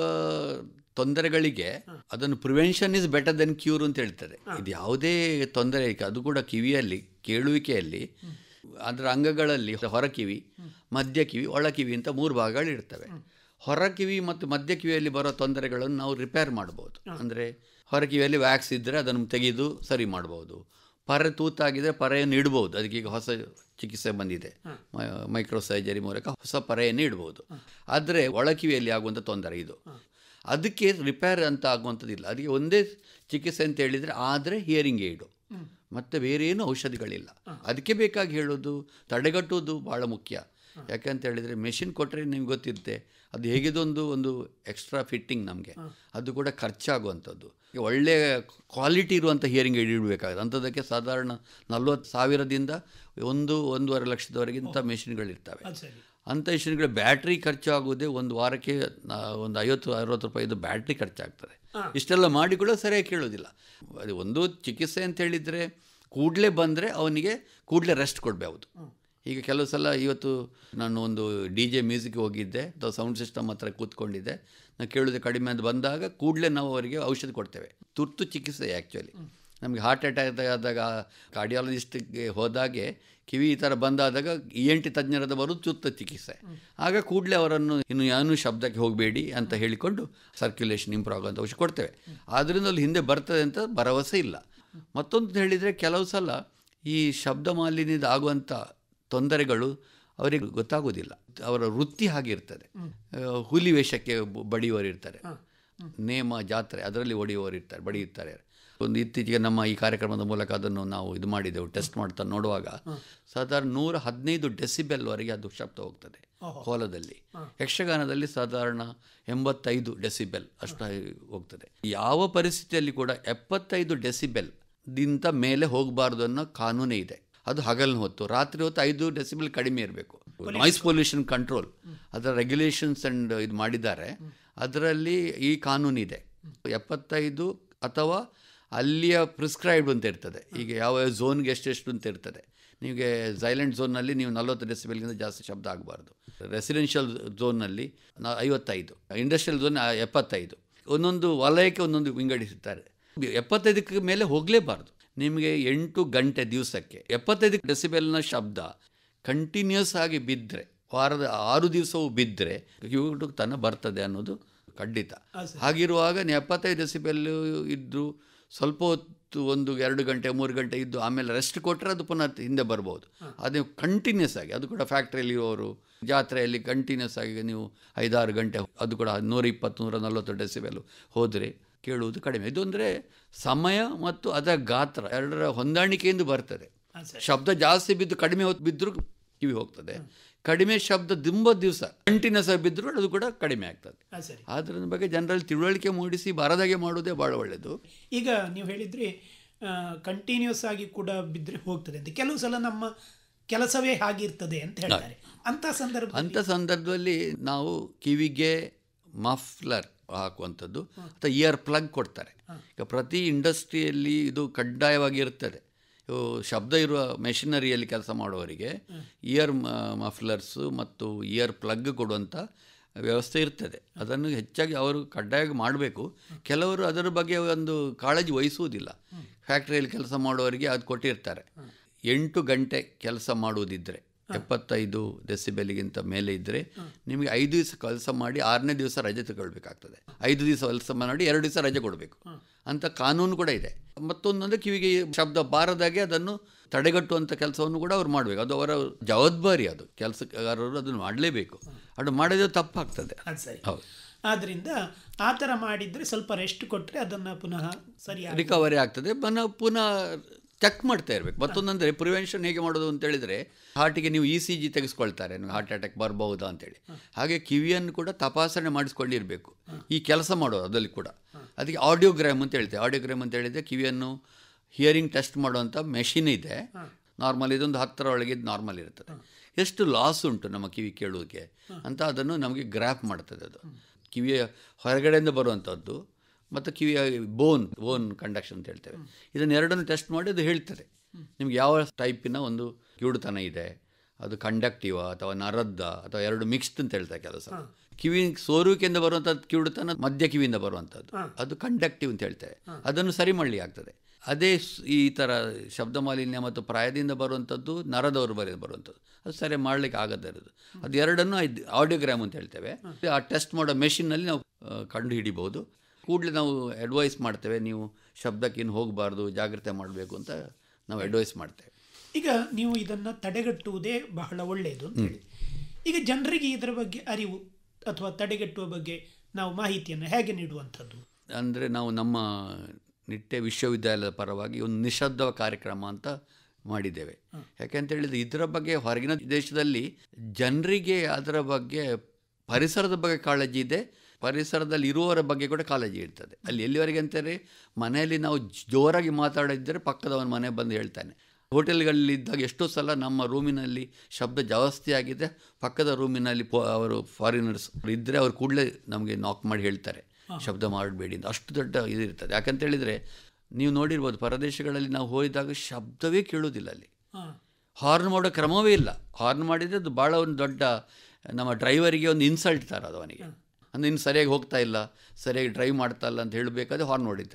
ತೊಂದರೆಗಳಿಗೆ ಅದನ್ನು prevention is better than cure ಅಂತ ಹೇಳ್ತಾರೆ ಇದು ಯಾವುದೇ ತೊಂದರೆ ಈಗ ಅದು ಕೂಡ ಕಿವಿಯಲ್ಲಿ ಕೇಳುವಿಕೆಯಲ್ಲಿ ಅದರ ಅಂಗಗಳಲ್ಲಿ ಹೊರ ಕಿವಿ ಮಧ್ಯ ಕಿವಿ ಒಳ ಕಿವಿ ಅಂತ ಮೂರು ಭಾಗಗಳು ಇರ್ತವೆ ಹೊರ ಕಿವಿ ಮತ್ತು ಮಧ್ಯ ಕಿವಿಯಲ್ಲಿ ಬರೋ ತೊಂದರೆಗಳನ್ನು ನಾವು ರಿಪೇರ್ ಮಾಡ್ಬೋದು ಅಂದರೆ ಹೊರ ಕಿವಿಯಲ್ಲಿ ವ್ಯಾಕ್ಸ್ ಇದ್ದರೆ ಅದನ್ನು ತೆಗೆದು ಸರಿ ಮಾಡ್ಬೋದು ಪರೆ ತೂತಾಗಿದ್ರೆ ಪರೆಯನ್ನು ಇಡ್ಬೋದು ಅದಕ್ಕೆ ಈಗ ಹೊಸ ಚಿಕಿತ್ಸೆ ಬಂದಿದೆ ಮೈಕ್ರೋ ಸರ್ಜರಿ ಮೂಲಕ ಹೊಸ ಪರೆಯನ್ನು ಇಡ್ಬೋದು ಆದರೆ ಒಳಕಿವಿಯಲ್ಲಿ ಆಗುವಂಥ ತೊಂದರೆ ಇದು ಅದಕ್ಕೆ ರಿಪೇರ್ ಅಂತ ಆಗುವಂಥದ್ದಿಲ್ಲ ಅದಕ್ಕೆ ಒಂದೇ ಚಿಕಿತ್ಸೆ ಅಂತ ಹೇಳಿದರೆ ಆದರೆ ಹಿಯರಿಂಗ್ ಏಡು ಮತ್ತು ಬೇರೆ ಏನು ಔಷಧಿಗಳಿಲ್ಲ ಅದಕ್ಕೆ ಬೇಕಾಗಿ ಹೇಳೋದು ತಡೆಗಟ್ಟುವುದು ಭಾಳ ಮುಖ್ಯ ಯಾಕಂತ ಹೇಳಿದರೆ ಮೆಷಿನ್ ಕೊಟ್ಟರೆ ನಿಮ್ಗೆ ಗೊತ್ತಿರುತ್ತೆ ಅದು ಹೇಗಿದೊಂದು ಒಂದು ಎಕ್ಸ್ಟ್ರಾ ಫಿಟ್ಟಿಂಗ್ ನಮಗೆ ಅದು ಕೂಡ ಖರ್ಚಾಗುವಂಥದ್ದು ಈಗ ಒಳ್ಳೆಯ ಕ್ವಾಲಿಟಿ ಇರುವಂಥ ಹಿಯರಿಂಗ್ ಏಡ್ ಇಡಬೇಕಾಗುತ್ತೆ ಅಂಥದ್ದಕ್ಕೆ ಸಾಧಾರಣ ನಲ್ವತ್ತು ಸಾವಿರದಿಂದ ಒಂದು ಒಂದೂವರೆ ಲಕ್ಷದವರೆಗಿಂತ ಮೆಷಿನ್ಗಳಿರ್ತವೆ ಅದು ಸರಿ ಅಂಥ ಮೆಷಿನ್ಗಳ ಬ್ಯಾಟ್ರಿ ಖರ್ಚಾಗೋದೇ ಒಂದು ವಾರಕ್ಕೆ ಆ, ಒಂದು ಐವತ್ತು ಅರವತ್ತು ರೂಪಾಯಿದು ಬ್ಯಾಟ್ರಿ ಖರ್ಚಾಗ್ತದೆ ಇಷ್ಟೆಲ್ಲ ಮಾಡಿ ಕೂಡ ಸರಿಯಾಗಿ ಕೇಳೋದಿಲ್ಲ ಅದು ಒಂದು ಚಿಕಿತ್ಸೆ ಅಂತ ಹೇಳಿದರೆ ಕೂಡಲೇ ಬಂದರೆ ಅವನಿಗೆ ಕೂಡಲೇ ರೆಸ್ಟ್ ಕೊಡಬಹುದು ಈಗ ಕೆಲವು ಸಲ ಇವತ್ತು ನಾನು ಒಂದು ಡಿ ಜೆ ಮ್ಯೂಸಿಕ್ಗೆ ಹೋಗಿದ್ದೆ ಅಥವಾ ಸೌಂಡ್ ಸಿಸ್ಟಮ್ ಹತ್ರ ಕೂತ್ಕೊಂಡಿದ್ದೆ ನಾನು ಕೇಳೋದು ಕಡಿಮೆ ಅಂತ ಬಂದಾಗ ಕೂಡಲೇ ನಾವು ಅವರಿಗೆ ಔಷಧಿ ಕೊಡ್ತೇವೆ ತುರ್ತು ಚಿಕಿತ್ಸೆ ಆ್ಯಕ್ಚುಲಿ ನಮಗೆ ಹಾರ್ಟ್ ಅಟ್ಯಾಕ್ ಆದಾಗ ಕಾರ್ಡಿಯಾಲಜಿಸ್ಟ್ಗೆ ಹೋದಾಗೆ ಕಿವಿ ಈ ಥರ ಬಂದಾದಾಗ ಇ ಎನ್ ಟಿ ತಜ್ಞರದ ಬರೋದು ತುರ್ತು ಚಿಕಿತ್ಸೆ ಆಗ ಕೂಡಲೇ ಅವರನ್ನು ಇನ್ನು ಏನು ಶಬ್ದಕ್ಕೆ ಹೋಗಬೇಡಿ ಅಂತ ಹೇಳಿಕೊಂಡು ಸರ್ಕ್ಯುಲೇಷನ್ ಇಂಪ್ರೂವ್ ಆಗುವಂಥ ಔಷಧ ಕೊಡ್ತೇವೆ ಆದ್ದರಿಂದ ಅಲ್ಲಿ ಹಿಂದೆ ಬರ್ತದೆ ಅಂತ ಭರವಸೆ ಇಲ್ಲ ಮತ್ತೊಂದು ಹೇಳಿದರೆ ಕೆಲವು ಸಲ ಈ ಶಬ್ದ ಮಾಲಿನ್ಯದ ಆಗುವಂಥ ತೊಂದರೆಗಳು ಅವರಿಗೆ ಗೊತ್ತಾಗೋದಿಲ್ಲ ಅವರ ವೃತ್ತಿ ಹಾಗಿರ್ತದೆ ಆ, ಹುಲಿ ವೇಷಕ್ಕೆ ಬ- ಬಡಿಯುವವರು ಇರ್ತಾರೆ ನೇಮ ಜಾತ್ರೆ ಅದರಲ್ಲಿ ಹೊಡೆಯುವವರು ಇರ್ತಾರೆ ಬಡಿಯುತ್ತಾರೆ ಒಂದು ಇತ್ತೀಚೆಗೆ ನಮ್ಮ ಈ ಕಾರ್ಯಕ್ರಮದ ಮೂಲಕ ಅದನ್ನು ನಾವು ಇದು ಮಾಡಿದೆವು ಟೆಸ್ಟ್ ಮಾಡ್ತಾ ನೋಡುವಾಗ ಸಾಧಾರಣ ನೂರ ಹದಿನೈದು ಡೆಸಿಬೆಲ್ವರೆಗೆ ಅದು ಶಬ್ದ ಹೋಗ್ತದೆ ಕೋಲದಲ್ಲಿ ಯಕ್ಷಗಾನದಲ್ಲಿ ಸಾಧಾರಣ ಎಂಬತ್ತೈದು ಡೆಸಿಬೆಲ್ ಅಷ್ಟು ಹೋಗ್ತದೆ ಯಾವ ಪರಿಸ್ಥಿತಿಯಲ್ಲಿ ಕೂಡ ಎಪ್ಪತ್ತೈದು ಡೆಸಿಬೆಲ್ ದಿಂತ ಮೇಲೆ ಹೋಗಬಾರ್ದು ಅನ್ನೋ ಕಾನೂನೇ ಇದೆ ಅದು ಹಗಲಿನ ಹೊತ್ತು ರಾತ್ರಿ ಹೊತ್ತು ಐದು ಡೆಸಿಬಲ್ ಕಡಿಮೆ ಇರಬೇಕು ನಾಯ್ಸ್ ಪೊಲ್ಯೂಷನ್ ಕಂಟ್ರೋಲ್ ಅದರ ರೆಗ್ಯುಲೇಷನ್ಸ್ ಅಂಡ್ ಇದು ಮಾಡಿದ್ದಾರೆ ಅದರಲ್ಲಿ ಈ ಕಾನೂನು ಇದೆ ಎಪ್ಪತ್ತೈದು ಅಥವಾ ಅಲ್ಲಿಯ ಪ್ರಿಸ್ಕ್ರೈಬ್ಡ್ ಅಂತ ಇರ್ತದೆ ಈಗ ಯಾವ ಝೋನ್ಗೆ ಎಷ್ಟೆಷ್ಟು ಅಂತ ಇರ್ತದೆ ನಿಮಗೆ ಸೈಲೆಂಟ್ ಝೋನ್ನಲ್ಲಿ ನೀವು ನಲವತ್ತು ಡೆಸಿಬಲ್ಗಿಂತ ಜಾಸ್ತಿ ಶಬ್ದ ಆಗಬಾರ್ದು ರೆಸಿಡೆನ್ಷಿಯಲ್ ಝೋನ್ನಲ್ಲಿ ನಾ ಐವತ್ತೈದು ಇಂಡಸ್ಟ್ರಿಯಲ್ ಝೋನ್ ಎಪ್ಪತ್ತೈದು ಒಂದೊಂದು ವಲಯಕ್ಕೆ ಒಂದೊಂದು ವಿಂಗಡಿಸುತ್ತಾರೆ ಎಪ್ಪತ್ತೈದಕ್ಕೆ ಮೇಲೆ ಹೋಗಲೇಬಾರ್ದು ನಿಮಗೆ ಎಂಟು ಗಂಟೆ ದಿವಸಕ್ಕೆ ಎಪ್ಪತ್ತೈದು ಡೆಸಿಬೆಲ್ನ ಶಬ್ದ ಕಂಟಿನ್ಯೂಸ್ ಆಗಿ ಬಿದ್ದರೆ ವಾರದ ಆರು ದಿವಸವೂ ಬಿದ್ದರೆ ಕಿವಿಗೆ ತನ ಬರ್ತದೆ ಅನ್ನೋದು ಖಂಡಿತ ಹಾಗಿರುವಾಗ ನೀವು ಎಪ್ಪತ್ತೈದು ಡೆಸಿಬೆಲ್ಲು ಇದ್ದು ಸ್ವಲ್ಪ ಹೊತ್ತು ಒಂದು ಎರಡು ಗಂಟೆ ಮೂರು ಗಂಟೆ ಇದ್ದು ಆಮೇಲೆ ರೆಸ್ಟ್ ಕೊಟ್ಟರೆ ಅದು ಪುನಃ ಹಿಂದೆ ಬರ್ಬೋದು ಅದು ಕಂಟಿನ್ಯೂಸ್ ಆಗಿ ಅದು ಕೂಡ ಫ್ಯಾಕ್ಟ್ರಿಯಲ್ಲಿ ಇರೋರು ಜಾತ್ರೆಯಲ್ಲಿ ಕಂಟಿನ್ಯೂಸ್ ಆಗಿ ನೀವು ಐದಾರು ಗಂಟೆ ಅದು ಕೂಡ ನೂರ ಇಪ್ಪತ್ತು ನೂರ ನಲ್ವತ್ತು ಡೆಸಿಬೆಲ್ ಹೋದರೆ ಕೇಳುವುದು ಕಡಿಮೆ ಇದು ಅಂದರೆ ಸಮಯ ಮತ್ತು ಅದರ ಗಾತ್ರ ಎರಡರ ಹೊಂದಾಣಿಕೆಯಿಂದ ಬರ್ತದೆ ಶಬ್ದ ಜಾಸ್ತಿ ಬಿದ್ದು ಕಡಿಮೆ ಹೊತ್ತು ಬಿದ್ದರೂ ಕಿವಿ ಹೋಗ್ತದೆ ಕಡಿಮೆ ಶಬ್ದ ತುಂಬ ದಿವಸ ಕಂಟಿನ್ಯೂಸ್ ಆಗಿ ಬಿದ್ದರೂ ಅದು ಕೂಡ ಕಡಿಮೆ ಆಗ್ತದೆ ಹಾಂ ಸರಿ ಅದರ ಬಗ್ಗೆ ಜನರಲ್ಲಿ ತಿಳುವಳಿಕೆ ಮೂಡಿಸಿ ಬರದಾಗೆ ಮಾಡೋದೇ ಭಾಳ ಒಳ್ಳೆಯದು ಈಗ ನೀವು ಹೇಳಿದ್ರಿ ಕಂಟಿನ್ಯೂಸ್ ಆಗಿ ಕೂಡ ಬಿದ್ದರೆ ಹೋಗ್ತದೆ ಅಂತ ಕೆಲವು ಸಲ ನಮ್ಮ ಕೆಲಸವೇ ಹಾಗಿರ್ತದೆ ಅಂತ ಹೇಳ್ತಾರೆ ಅಂತ ಸಂದರ್ಭ ಅಂಥ ಸಂದರ್ಭದಲ್ಲಿ ನಾವು ಕಿವಿಗೆ ಮಫ್ಲರ್ ಹಾಕುವಂಥದ್ದು ಅಥವಾ ಇಯರ್ ಪ್ಲಗ್ ಕೊಡ್ತಾರೆ ಈಗ ಪ್ರತಿ ಇಂಡಸ್ಟ್ರಿಯಲ್ಲಿ ಇದು ಕಡ್ಡಾಯವಾಗಿ ಇರ್ತದೆ ಇವು ಶಬ್ದ ಇರುವ ಮೆಷಿನರಿಯಲ್ಲಿ ಕೆಲಸ ಮಾಡುವವರಿಗೆ ಇಯರ್ ಮಫ್ಲರ್ಸು ಮತ್ತು ಇಯರ್ ಪ್ಲಗ್ ಕೊಡುವಂಥ ವ್ಯವಸ್ಥೆ ಇರ್ತದೆ ಅದನ್ನು ಹೆಚ್ಚಾಗಿ ಅವರು ಕಡ್ಡಾಯವಾಗಿ ಮಾಡಬೇಕು ಕೆಲವರು ಅದರ ಬಗ್ಗೆ ಒಂದು ಕಾಳಜಿ ವಹಿಸುವುದಿಲ್ಲ ಫ್ಯಾಕ್ಟ್ರಿಯಲ್ಲಿ ಕೆಲಸ ಮಾಡುವವರಿಗೆ ಅದು ಕೊಟ್ಟಿರ್ತಾರೆ ಎಂಟು ಗಂಟೆ ಕೆಲಸ ಮಾಡುವುದಿದ್ದರೆ ಎಪ್ಪತ್ತೈದು ಡೆಸಿಬೆಲ್ಗಿಂತ ಮೇಲೆ ಇದ್ದರೆ ನಿಮಗೆ ಐದು ದಿವಸ ಕೆಲಸ ಮಾಡಿ ಆರನೇ ದಿವಸ ರಜೆ ತಗೊಳ್ಬೇಕಾಗ್ತದೆ ಐದು ದಿವಸ ಕೆಲಸ ಮಾಡಿ ಎರಡು ದಿವಸ ರಜೆ ಕೊಡಬೇಕು ಅಂತ ಕಾನೂನು ಕೂಡ ಇದೆ ಮತ್ತೊಂದಂದ್ರೆ ಕಿವಿಗೆ ಶಬ್ದ ಬಾರದಾಗೆ ಅದನ್ನು ತಡೆಗಟ್ಟುವಂಥ ಕೆಲಸವನ್ನು ಕೂಡ ಅವ್ರು ಮಾಡಬೇಕು ಅದು ಅವರ ಜವಾಬ್ದಾರಿ ಅದು ಕೆಲಸಗಾರರು ಅದನ್ನು ಮಾಡಲೇಬೇಕು ಅದು ಮಾಡಿದ್ರೆ ತಪ್ಪಾಗ್ತದೆ ಅದು ಸರಿ ಹೌದು ಆದ್ರಿಂದ ಆ ಥರ ಮಾಡಿದರೆ ಸ್ವಲ್ಪ ರೆಸ್ಟ್ ಕೊಟ್ಟರೆ ಅದನ್ನು ಪುನಃ ಸರಿಯಾಗಿ ರಿಕವರಿ ಆಗ್ತದೆ ಪುನಃ ಪುನಃ ಚೆಕ್ ಮಾಡ್ತಾ ಇರಬೇಕು ಮತ್ತೊಂದಂದರೆ ಪ್ರಿವೆನ್ಷನ್ ಹೇಗೆ ಮಾಡೋದು ಅಂತ ಹೇಳಿದರೆ ಹಾರ್ಟಿಗೆ ನೀವು ಇ ಸಿ ಜಿ ತೆಗೆಸ್ಕೊಳ್ತಾರೆ ನೀವು ಹಾರ್ಟ್ ಅಟ್ಯಾಕ್ ಬರ್ಬಹುದಾ ಅಂತೇಳಿ ಹಾಗೆ ಕಿವಿಯನ್ನು ಕೂಡ ತಪಾಸಣೆ ಮಾಡಿಸ್ಕೊಂಡಿರಬೇಕು ಈ ಕೆಲಸ ಮಾಡೋದು ಅದರಲ್ಲಿ ಕೂಡ ಅದಕ್ಕೆ ಆಡಿಯೋಗ್ರಾಮ್ ಅಂತ ಹೇಳ್ತೇವೆ ಆಡಿಯೋಗ್ರಾಮ್ ಅಂತ ಹೇಳಿದರೆ ಕಿವಿಯನ್ನು ಹಿಯರಿಂಗ್ ಟೆಸ್ಟ್ ಮಾಡುವಂಥ ಮೆಷಿನ್ ಇದೆ ನಾರ್ಮಲ್ ಇದೊಂದು ಹತ್ತರ ಒಳಗೆ ಇದು ನಾರ್ಮಲ್ ಇರ್ತದೆ ಎಷ್ಟು ಲಾಸ್ ಉಂಟು ನಮ್ಮ ಕಿವಿ ಕೇಳೋದಕ್ಕೆ ಅಂತ ಅದನ್ನು ನಮಗೆ ಗ್ರ್ಯಾಪ್ ಮಾಡ್ತದೆ ಅದು ಕಿವಿಯ ಹೊರಗಡೆಯಿಂದ ಬರುವಂಥದ್ದು ಮತ್ತು ಕಿವಿಯ ಬೋನ್ ಬೋನ್ ಕಂಡಕ್ಷನ್ ಅಂತ ಹೇಳ್ತೇವೆ ಇದನ್ನು ಎರಡನ್ನು ಟೆಸ್ಟ್ ಮಾಡಿ ಅದು ಹೇಳ್ತದೆ ನಿಮ್ಗೆ ಯಾವ ಟೈಪಿನ ಒಂದು ಕಿವುಡುತನ ಇದೆ ಅದು ಕಂಡಕ್ಟಿವ ಅಥವಾ ನರದ್ದ ಅಥವಾ ಎರಡು ಮಿಕ್ಸ್ಡ್ ಅಂತ ಹೇಳ್ತಾರೆ ಕೆಲಸ ಕಿವಿ ಸೋರುವಿಕೆಯಿಂದ ಬರುವಂಥದ್ದು ಕಿವುಡುತನ ಮಧ್ಯ ಕಿವಿಯಿಂದ ಬರುವಂಥದ್ದು ಅದು ಕಂಡಕ್ಟಿವ್ ಅಂತ ಹೇಳ್ತೇವೆ ಅದನ್ನು ಸರಿ ಮಾಡಲಿ ಆಗ್ತದೆ ಅದೇ ಸ್- ಈ ಥರ ಶಬ್ದ ಮಾಲಿನ್ಯ ಮತ್ತು ಪ್ರಾಯದಿಂದ ಬರುವಂಥದ್ದು ನರದವರು ಬರೆದು ಬರುವಂಥದ್ದು ಅದು ಸರಿ ಮಾಡಲಿಕ್ಕೆ ಆಗದೇ ಇರೋದು ಅದು ಎರಡನ್ನು ಆಡಿಯೋಗ್ರಾಮ್ ಅಂತ ಹೇಳ್ತೇವೆ ಆ ಟೆಸ್ಟ್ ಮಾಡೋ ಮೆಷಿನ್ನಲ್ಲಿ ನಾವು ಆ, ಕಂಡು ಹಿಡಿಬೋದು ಕೂಡಲೇ ನಾವು ಅಡ್ವೈಸ್ ಮಾಡ್ತೇವೆ ನೀವು ಶಬ್ದಕ್ಕೆ ಇನ್ನು ಹೋಗಬಾರ್ದು ಜಾಗ್ರತೆ ಮಾಡಬೇಕು ಅಂತ ನಾವು ಅಡ್ವೈಸ್ ಮಾಡ್ತೇವೆ ಈಗ ನೀವು ಇದನ್ನು ತಡೆಗಟ್ಟುವುದೇ ಬಹಳ ಒಳ್ಳೆಯದು ಅಂತ ಹೇಳಿ ಈಗ ಜನರಿಗೆ ಇದರ ಬಗ್ಗೆ ಅರಿವು ಅಥವಾ ತಡೆಗಟ್ಟುವ ಬಗ್ಗೆ ನಾವು ಮಾಹಿತಿಯನ್ನು ಹೇಗೆ ನೀಡುವಂಥದ್ದು ಅಂದರೆ ನಾವು ನಮ್ಮ ನಿಟ್ಟೆ ವಿಶ್ವವಿದ್ಯಾಲಯದ ಪರವಾಗಿ ಒಂದು ನಿಶ್ಶಬ್ದ ಕಾರ್ಯಕ್ರಮ ಅಂತ ಮಾಡಿದ್ದೇವೆ ಯಾಕೆಂತ ಹೇಳಿದ್ರೆ ಇದರ ಬಗ್ಗೆ ಹೊರಗಿನ ದೇಶದಲ್ಲಿ ಜನರಿಗೆ ಅದರ ಬಗ್ಗೆ ಪರಿಸರದ ಬಗ್ಗೆ ಕಾಳಜಿ ಇದೆ ಪರಿಸರದಲ್ಲಿ ಇರುವವರ ಬಗ್ಗೆ ಕೂಡ ಕಾಳಜಿ ಇರ್ತದೆ ಅಲ್ಲಿ ಎಲ್ಲಿವರೆಗೆ ಅಂತಾರೆ ಮನೆಯಲ್ಲಿ ನಾವು ಜೋರಾಗಿ ಮಾತಾಡಿದ್ದರೆ ಪಕ್ಕದವನ ಮನೆ ಬಂದು ಹೇಳ್ತಾನೆ ಹೋಟೆಲ್ಗಳಲ್ಲಿದ್ದಾಗ ಎಷ್ಟೋ ಸಲ ನಮ್ಮ ರೂಮಿನಲ್ಲಿ ಶಬ್ದ ಜಾಸ್ತಿ ಆಗಿದೆ ಪಕ್ಕದ ರೂಮಿನಲ್ಲಿ ಪೊ ಅವರು ಫಾರಿನರ್ಸ್ ಇದ್ದರೆ ಅವ್ರು ಕೂಡಲೇ ನಮಗೆ ನಾಕ್ ಮಾಡಿ ಹೇಳ್ತಾರೆ ಶಬ್ದ ಮಾಡಬೇಡಿ ಅಂತ ಅಷ್ಟು ದೊಡ್ಡ ಇದಿರ್ತದೆ ಯಾಕಂತ ಹೇಳಿದರೆ ನೀವು ನೋಡಿರ್ಬೋದು ಪರದೇಶಗಳಲ್ಲಿ ನಾವು ಹೋಗಿದಾಗ ಶಬ್ದವೇ ಕೇಳೋದಿಲ್ಲ ಅಲ್ಲಿ ಹಾಂ ಹಾರ್ನ್ ಮಾಡೋ ಕ್ರಮವೇ ಇಲ್ಲ ಹಾರ್ನ್ ಮಾಡಿದರೆ ಅದು ಭಾಳ ಒಂದು ದೊಡ್ಡ ನಮ್ಮ ಡ್ರೈವರಿಗೆ ಒಂದು ಇನ್ಸಲ್ಟ್ ಥರ ಅದು ಅವನಿಗೆ ಅಂದರೆ ಇನ್ನು ಸರಿಯಾಗಿ ಹೋಗ್ತಾ ಇಲ್ಲ ಸರಿಯಾಗಿ ಡ್ರೈವ್ ಮಾಡ್ತಾ ಇಲ್ಲ ಅಂತ ಹೇಳಬೇಕಾದ್ರೆ ಹಾರ್ನ್ ಹೊಡಿತಾರೆ